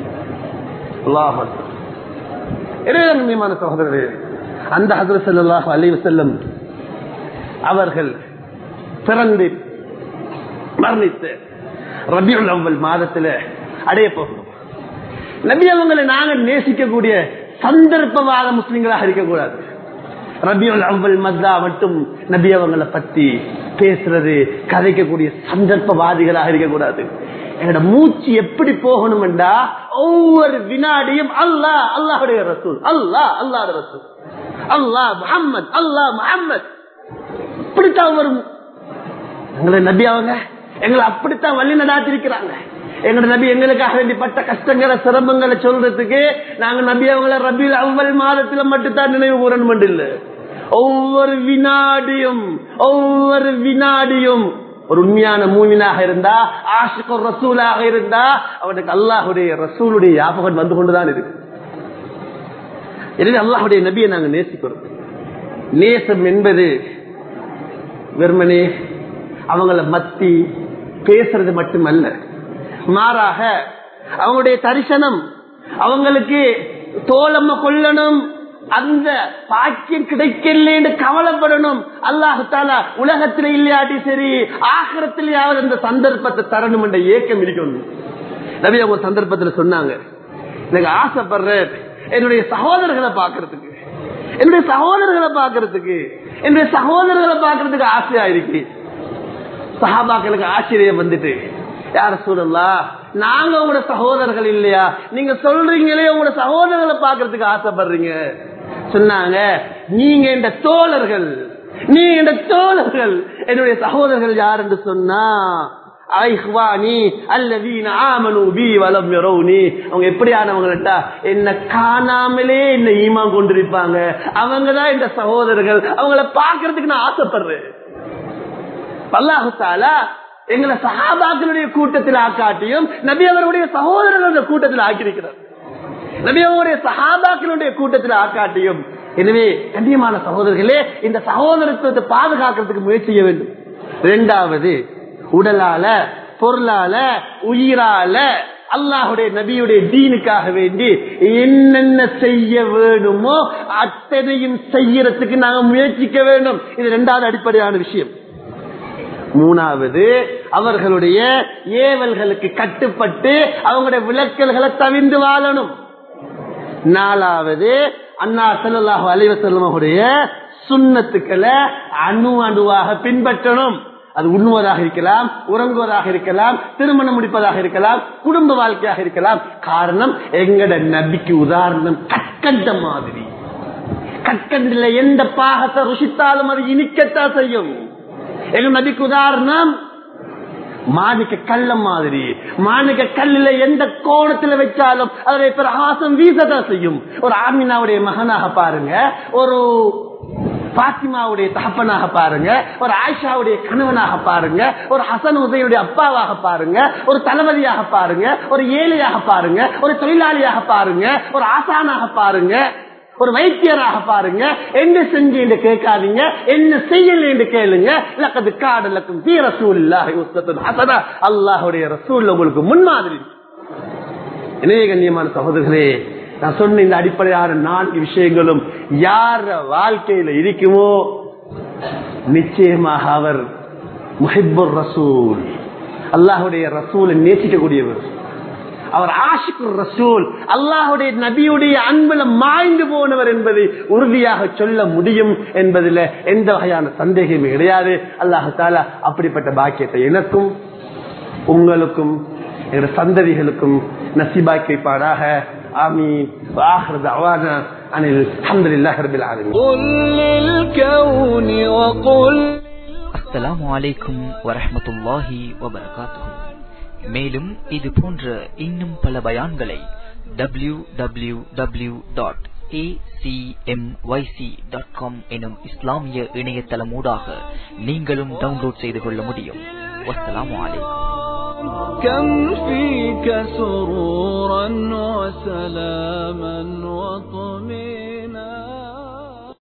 இறைவன்மையான சகோதரர்களே அந்த ஹசரத் சல்லாஹ் அலி வசல்லம் அவர்கள் பிறந்து மரணித்து ரபியுல் அவ்வல் மாதத்துல அடைய போகணும் நபி அவங்களை நாங்க நேசிக்கக்கூடிய சந்தர்ப்பவாத முஸ்லிம்களாக இருக்கக்கூடாது ரபியுல் அவ்வல் மஸ்தா மட்டும் நபி அவங்களை பத்தி பேசுறது கதைக்கக்கூடிய சந்தர்ப்பவாதிகளாக இருக்கக்கூடாது என்னோட மூச்சு எப்படி போகணும்டா ஒவ்வொரு வினாடியும் அல்லா அல்லாஹுடைய ரசூல் அல்லா அல்லாத ரசூல் அல்லாஹ் முகம்மது அல்லாஹ் முகம்மது இப்படித்தான் வரும் எங்களை நபி அவங்க எங்களை அப்படித்தான் வழி நடாத்திருக்கிறாங்க எங்க நபி எங்களுக்காக வேண்டிப்பட்ட கஷ்டங்களை சிரமங்களை சொல்றதுக்கு நாங்க நபி அவங்கள ரபியில் அவ்வளவு மாதத்துல மட்டும்தான் நினைவு கூறணும் இல்ல ஒவ்வொரு வினாடியும் ஒவ்வொரு வினாடியும் ஒரு உண்மையான மூவினாக இருந்தா ஆஷிக்கு ரசூலாக இருந்தா அவனுக்கு அல்லாஹுடைய ரசூலுடைய ஞாபகம் வந்து கொண்டுதான் இருக்கு எனவே அல்லாஹுடைய நபியை நாங்க நேசிக்கிறோம் நேசம் என்பது வெறுமனே அவங்கள மத்தி பேசுறது மட்டுமல்ல மாறாக அவங்களுடைய தரிசனம் அவங்களுக்கு தோழம்ம கொள்ளணும் அந்த பாக்கியம் கிடைக்கலன்னு கவலைப்படணும் அல்லாஹு தாலா உலகத்துல இல்லையாட்டி சரி ஆகிரத்திலேயாவது அந்த சந்தர்ப்பத்தை தரணும் என்ற ஏக்கம் இருக்கணும் நபி அவங்க சந்தர்ப்பத்துல சொன்னாங்க எனக்கு ஆசைப்படுறேன் என்னுடைய சகோதரர்களை பாக்குறதுக்கு என்னுடைய சகோதரர்களை பாக்குறதுக்கு என்னுடைய சகோதரர்களை பாக்குறதுக்கு ஆசையா இருக்கு சஹாபாக்களுக்கு ஆச்சரியம் வந்துட்டு யார சூழல்லா நாங்க உங்களோட சகோதரர்கள் இல்லையா நீங்க சொல்றீங்களே உங்களோட சகோதரர்களை பாக்குறதுக்கு ஆசைப்படுறீங்க சொன்னாங்க நீங்க இந்த தோழர்கள் நீங்க இந்த தோழர்கள் என்னுடைய சகோதரர்கள் யார் என்று சொன்னா அவங்க எப்படியானவங்கள்ட்டா என்ன காணாமலே என்ன ஈமா கொண்டிருப்பாங்க அவங்கதான் இந்த சகோதரர்கள் அவங்கள பாக்குறதுக்கு நான் ஆசைப்படுறேன் பல்லாஹாலா எங்களை சஹாபாக்களுடைய கூட்டத்தில் ஆக்காட்டியும் நபி அவருடைய சகோதரர்களுடைய கூட்டத்தில் ஆக்கியிருக்கிறார் நபி அவருடைய சஹாபாக்களுடைய கூட்டத்தில் ஆக்காட்டியும் எனவே கண்ணியமான சகோதரர்களே இந்த சகோதரத்துவத்தை பாதுகாக்கிறதுக்கு முயற்சி செய்ய வேண்டும் இரண்டாவது உடலால பொருளால உயிரால அல்லாஹுடைய நபியுடைய தீனுக்காக வேண்டி என்னென்ன செய்ய வேணுமோ அத்தனையும் செய்யறதுக்கு நாங்க முயற்சிக்க வேண்டும் இது இரண்டாவது அடிப்படையான விஷயம் மூணாவது அவர்களுடைய ஏவல்களுக்கு கட்டுப்பட்டு அவங்களுடைய விளக்கல்களை தவிர்ந்து வாழணும் நாலாவது அண்ணா செல்லாஹு அலைவசல்லமுடைய சுண்ணத்துக்களை அணு அணுவாக பின்பற்றணும் அது உண்ணுவதாக இருக்கலாம் உறங்குவதாக இருக்கலாம் திருமணம் முடிப்பதாக இருக்கலாம் குடும்ப வாழ்க்கையாக இருக்கலாம் காரணம் எங்கட நபிக்கு உதாரணம் கற்கண்ட மாதிரி கற்கண்டில் எந்த பாகத்தை ருசித்தாலும் அது இனிக்கத்தான் செய்யும் எங்க நபிக்கு உதாரணம் மாணிக்க கல்ல மாதிரி மாணிக்க கல்லில எந்த கோணத்துல வச்சாலும் அதனுடைய பிரகாசம் வீசதான் செய்யும் ஒரு ஆமினாவுடைய மகனாக பாருங்க ஒரு பாத்திமாவுடைய தகப்பனாக பாருங்க ஒரு ஆயிஷாவுடைய கணவனாக பாருங்க ஒரு ஹசன் உதயுடைய அப்பாவாக பாருங்க ஒரு தளபதியாக பாருங்க ஒரு ஏழையாக பாருங்க ஒரு தொழிலாளியாக பாருங்க ஒரு ஆசானாக பாருங்க ஒரு வைத்தியராக பாருங்க என்ன செஞ்சு என்று கேட்காதீங்க என்ன செய்யல என்று கேளுங்க லக்கது காடலுக்கும் தீ ரசூல் அல்லாஹுடைய ரசூல் உங்களுக்கு முன்மாதிரி இணைய கண்ணியமான சகோதரர்களே நான் சொன்ன இந்த அடிப்படையான நான்கு விஷயங்களும் யார வாழ்க்கையில இருக்குமோ நிச்சயமாக அவர் முஹிப்புர் ரசூல் அல்லாஹுடைய ரசூலை நேசிக்கக்கூடியவர் அவர் ஆஷிக்குர் ரசூல் அல்லாஹுடைய நபியுடைய அன்புல மாய்ந்து போனவர் என்பதை உறுதியாக சொல்ல முடியும் என்பதில் எந்த வகையான சந்தேகமே கிடையாது அல்லாஹு தாலா அப்படிப்பட்ட பாக்கியத்தை எனக்கும் உங்களுக்கும் எங்கள் சந்ததிகளுக்கும் நசிபாக்கி வைப்பாராக ஆமீன் وآخر دعوانا أن الحمد لله رب العالمين
قل للكون وقل
அஸ்ஸலாமு அலைக்கும் வரஹ்மத்துல்லாஹி வபரகாத்துஹு மேலும் இது போன்ற இன்னும் பல பயான்களை W W W dot dot com எனும் இஸ்லாமிய இணையதளமூடாக நீங்களும் டவுன்லோட் செய்து கொள்ள முடியும் வஸ்ஸலாமு அலைக்கும்
كم فيك سرورا وسلاما وطمينا